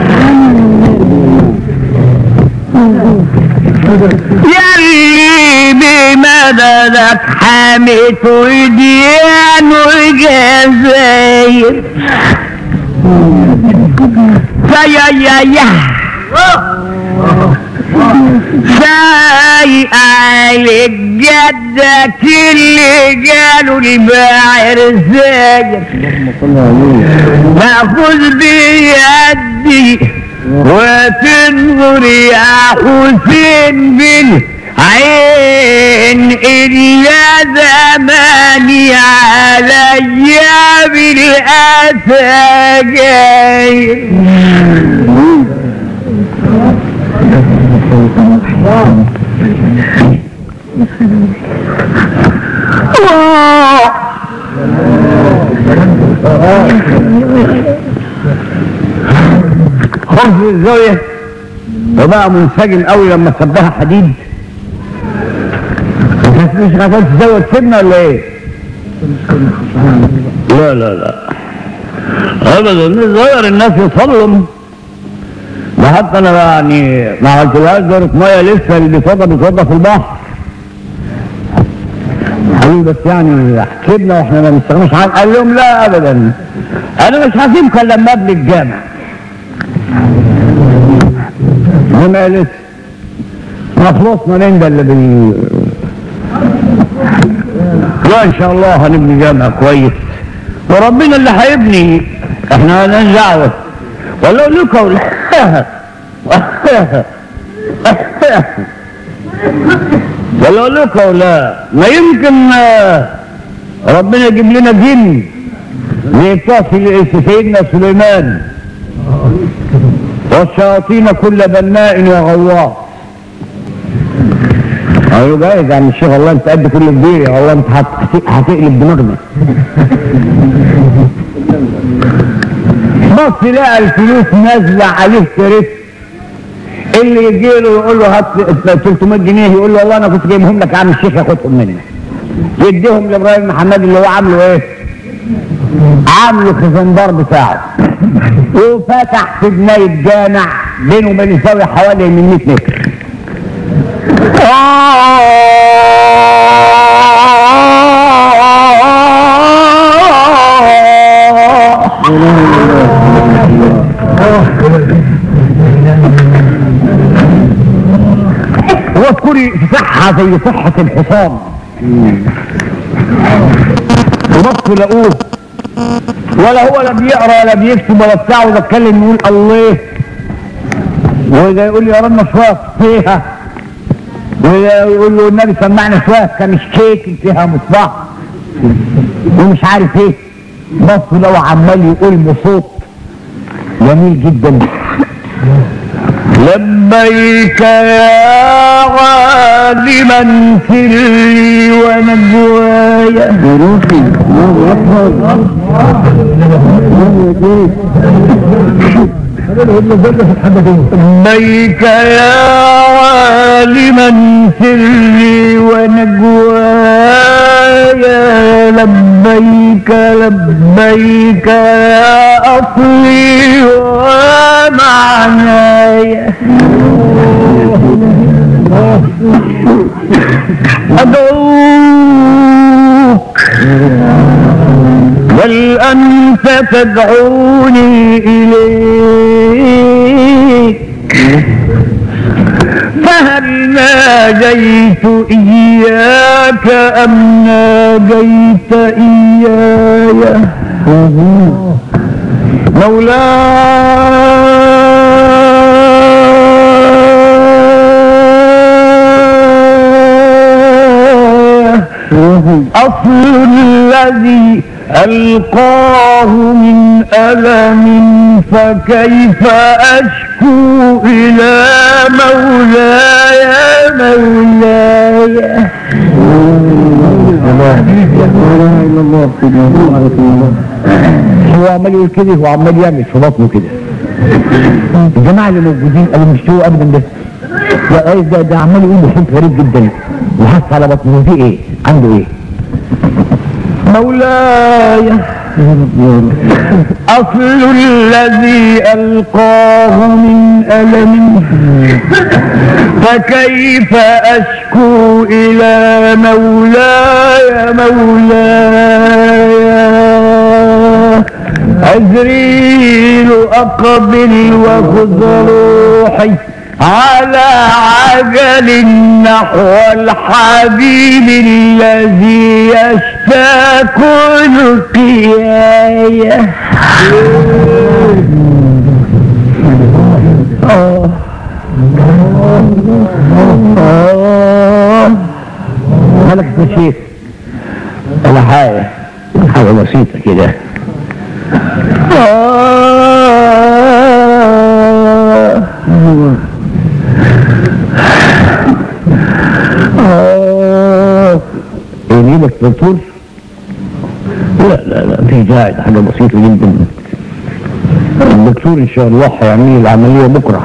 يلي بمددك حميت وديان والجزاير فيا يا يا سايق عليك جدك اللي جاله الباعر الزاير تاخذ بيدي وتنظر يا حسين بالعين إلا زماني عليا بالأسى جاي خبز الزاوية وبقى منسجم قوي لما سبها حديد انت مش غسلت الزاوية تسيبنا ولا ايه؟ لا لا لا ابدا الظاهر الناس يصلوا ده حتى انا يعني ما عملتلهاش دورة ميه لسه اللي بيتوضى بيتوضى في البحر قالوا بس يعني حسبنا واحنا ما بنستغناش عنه قال لهم لا ابدا انا مش هسيبكم الا لما ابني الجامع انما لسه ما خلصنا من ده اللي بي وان شاء الله هنبني جامع كويس وربنا اللي هيبني احنا مالناش دعوه ولا اقول لكم ولا ولا اقول لكم ولا ما يمكن آه، ربنا يجيب لنا جن زي بتوع سيدنا سليمان والشياطين كل بناء وغواص ايوه جايز يعني الشيخ والله انت قد كل كبير والله انت هت- هتقلب دماغنا بص لقى الفلوس نازله عليه ترف اللي يجي له يقول له هات 300 جنيه يقول له والله انا كنت جايبهم لك يا عم الشيخ ياخدهم منك يديهم لابراهيم محمد اللي هو عامله ايه؟ عامله خزندار بتاعه وفتح في بناية جامع بينه وبين يساوي حوالي من 100 متر واذكري صحة زي صحة الحصان وبصوا لقوه ولا هو لا بيقرا ولا بيكتب ولا بتاع ولا اتكلم يقول الله وده يقول لي يا رب شويه فيها وده يقول له النبي سمعنا شويه كان كيك فيها مصباح ومش عارف ايه بصوا لو عمال يقول بصوت جميل جدا لبيك يا عالما سري ونجواي بروحي الله اكبر الله يجيب لبيك يا عالما سري ونجواي لبيك لبيك يا أصلي ومعناي أدعوك بل أنت تدعوني إليك فهل ناجيت إياك أم ناجيت إياي مولاي أصل الذي ألقاه من ألم فكيف أشكو إلى مولاي مولاي لا اله الا الله سيدنا محمد رسول الله هو عمال يقول كده هو عمال يعمل في بطنه كده الجماعة اللي موجودين قالوا مش هو أبدا ده ده إيه ده, ده عمال يقول بصوت غريب جدا وحس على بطنه في إيه عنده إيه مولاي أصل الذي ألقاه من ألم فكيف أشكو إلى مولاي مولاي عزريل أقبل وخذ روحي على عجل نحو الحبيب الذي يشتاق لقياي آه. آه. مالك يا شيخ ولا حاجة حاجة بسيطة كده آه. آه. ايه ليلك دكتور؟ لا لا لا في داعي ده حاجة بسيطة جدا الدكتور ان شاء الله هيعمل لي العملية بكرة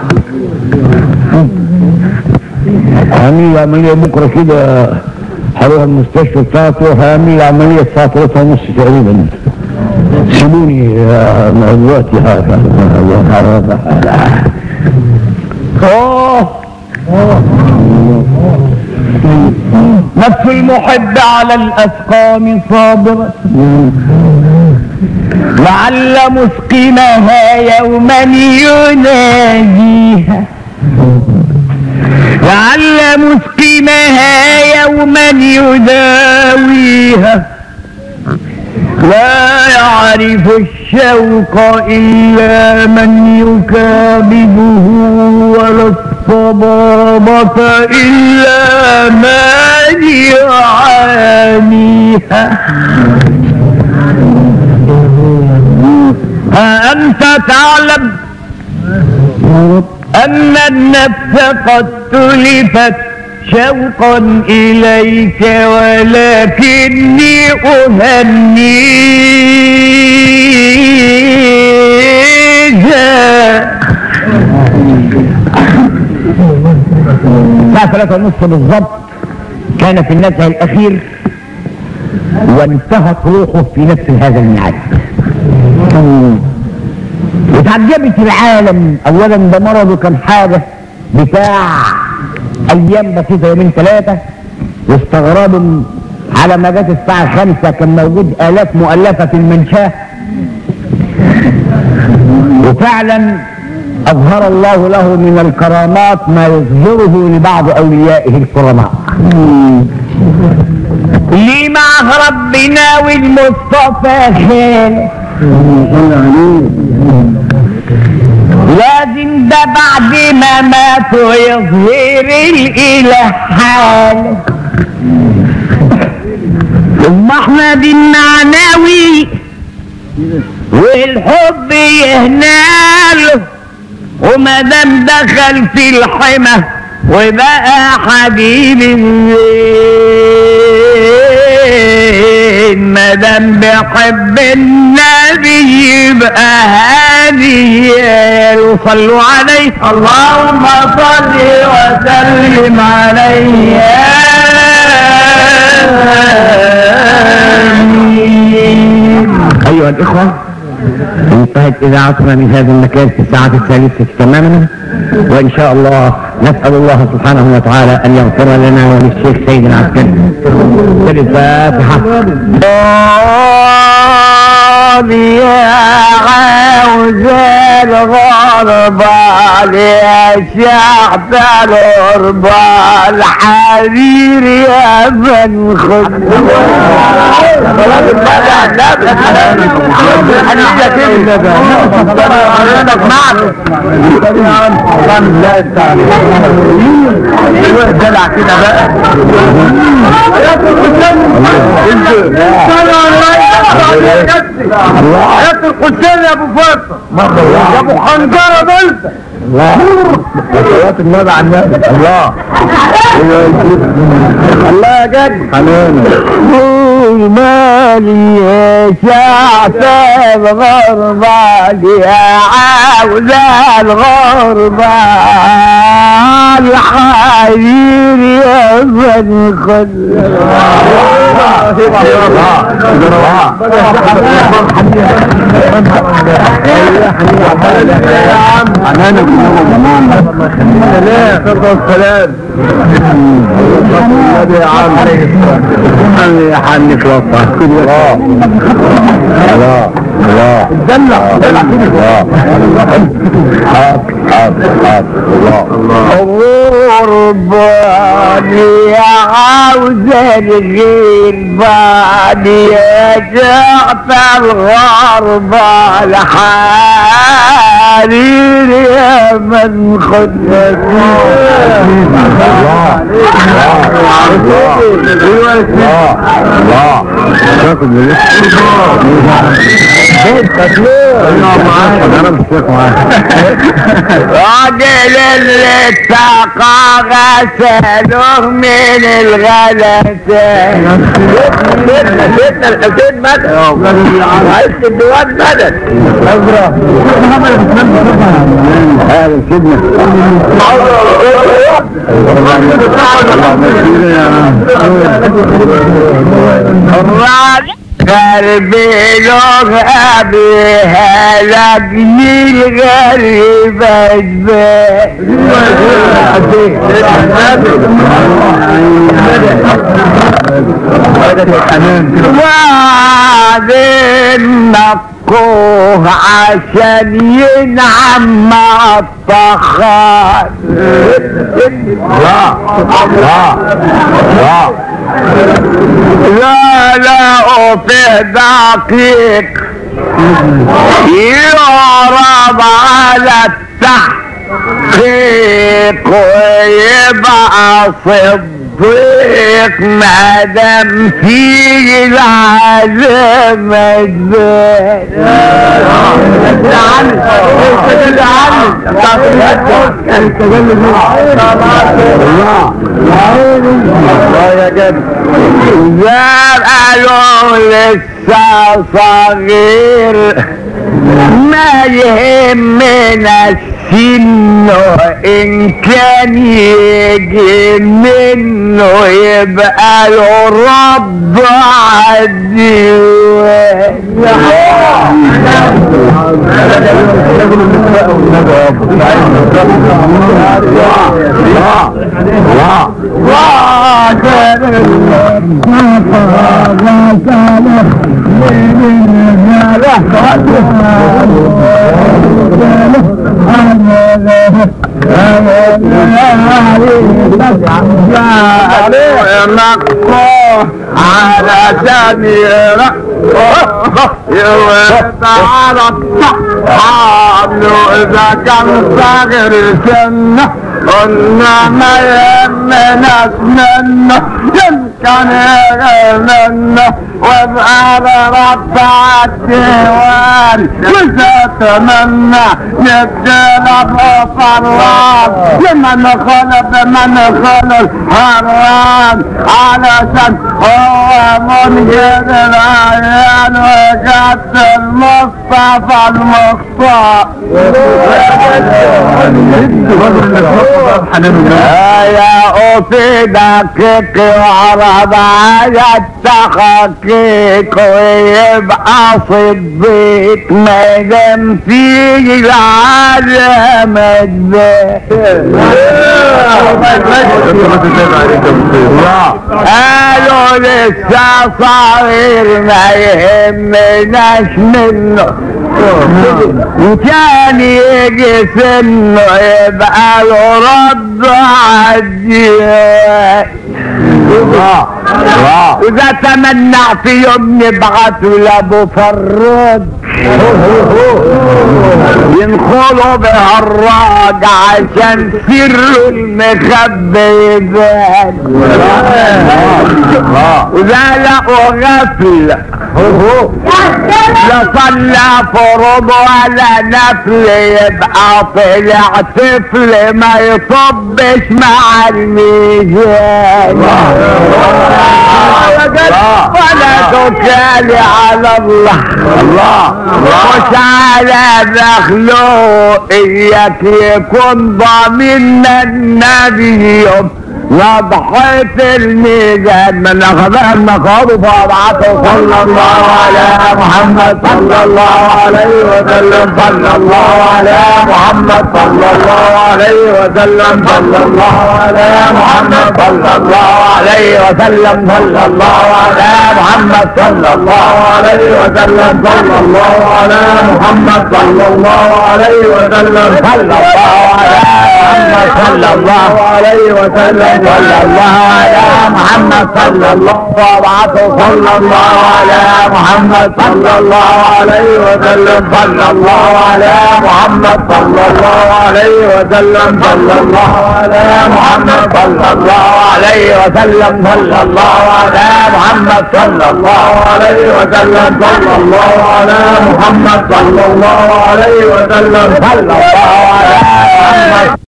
هيعمل لي العملية بكرة كده هروح المستشفى بتاعته هيعمل لي العملية الساعة 3 ونص تقريبا سيبوني آه، دلوقتي هذا اه نفس المحب على الأسقام صابرة لعل مسقمها يوما يناجيها لعل مسقمها يوما يداويها لا يعرف الشوق إلا من يكابده ولا الصبابة إلا من يعانيها ها أنت تعلم أن النفس قد تلفت شوقا إليك ولكني أهنيك الساعة ثلاثة ونصف بالضبط كان في النزع الأخير وانتهت روحه في نفس هذا الميعاد وتعجبت العالم اولا ده مرضه كان حاجه بتاع ايام بسيطه يومين ثلاثه واستغربوا على ما جت الساعه خمسة كان موجود الاف مؤلفه في المنشاه وفعلا اظهر الله له من الكرامات ما يظهره لبعض اوليائه الكرماء ليه مع ربنا والمصطفى خير لازم ده بعد ما ماتوا يظهر الاله حال ام احمد المعنوي والحب يهناله وما دام دخل في الحمى وبقى حبيب الزين ما دام بيحب النبي يبقى هادي وصلوا عليه اللهم صل وسلم عليه ايها الاخوه انتهت اذاعتنا من هذا المكان في الساعه الثالثه تماما وان شاء الله نسال الله سبحانه وتعالى ان يغفر لنا وللشيخ سيد العسكري الفاتحه يا عاوز الغربة يا شعب الغربة الحرير يا من خد دلع كده بقى يا القدسان يا ابو فاطمه يا ابو حنجره بلسه صلوات النبي على النبي الله الله يا جد حنانا قول مالي يا شعب الغربة يا عاوز الغربة الحرير يا من خد السلام النبي يا عم يا حنك لطه الله الله الله دلع الله حاضر حاضر حاضر الله غرباني يا عاوز الغير بعدي يا شعب الغربة الحرير يا من خدك الله تاخد من انا مش معاك راجل اللي اتقى غسله من الغلسة سيدنا سيدنا الحسين مدد رئيس الديوان مدد هذا سيدنا الراجل قلبي لغة بها لقني الغريب وبعدين نقوه عشان ينعم مع الطخان الله الله الله لا لا في دقيق يعرض على التحقيق ويبقى صديق ما دام فيه العزم الزين قالوا لسه صغير ما يهمنا السنه ان كان يجي منه يبقى له رب مقطوع على سميرة تعالى الصحاب إذا كان صغير سنة قلنا ما يهمنا منه يمكن يغنى وابقى ربع الديوان مش اتمنى نبدأ بفران لمن خلق من خلق حرام علشان هو منجد العيان وجد المصطفى المختار يا أوفي دقيق وعرض على التحقيق ويبقى صديق ما دام في العالم قالوا لسه صغير ما يهمناش منه وكان يجي سنه يبقى له رد عجيب وإذا تمنع في يوم نبعثه لأبو فروج ينخلوا بهالراج عشان سر المخبي يبان وإذا لقوا غفلة لا صلى فروض ولا نفل يبقى طلع طفل ما يصبش مع الميزان ولا تكالي على الله الله مش على مخلوق اياك يكون ضامن النبي وضحيت الميزان من اخذها المقام فابعثه صلى الله على محمد صلى الله عليه وسلم صلى الله على محمد صلى الله عليه وسلم صلى الله على محمد صلى الله عليه وسلم صلى الله على محمد صلى الله عليه وسلم صلى الله على محمد صلى الله عليه وسلم صلى الله على محمد صلى الله عليه وسلم صلى الله على محمد صلى الله وبعثه صلى الله على محمد صلى الله عليه وسلم صلى الله على محمد صلى الله عليه وسلم صلى الله على محمد صلى الله عليه وسلم صلى الله على محمد صلى الله عليه وسلم صلى الله على محمد صلى الله عليه وسلم صلى الله على محمد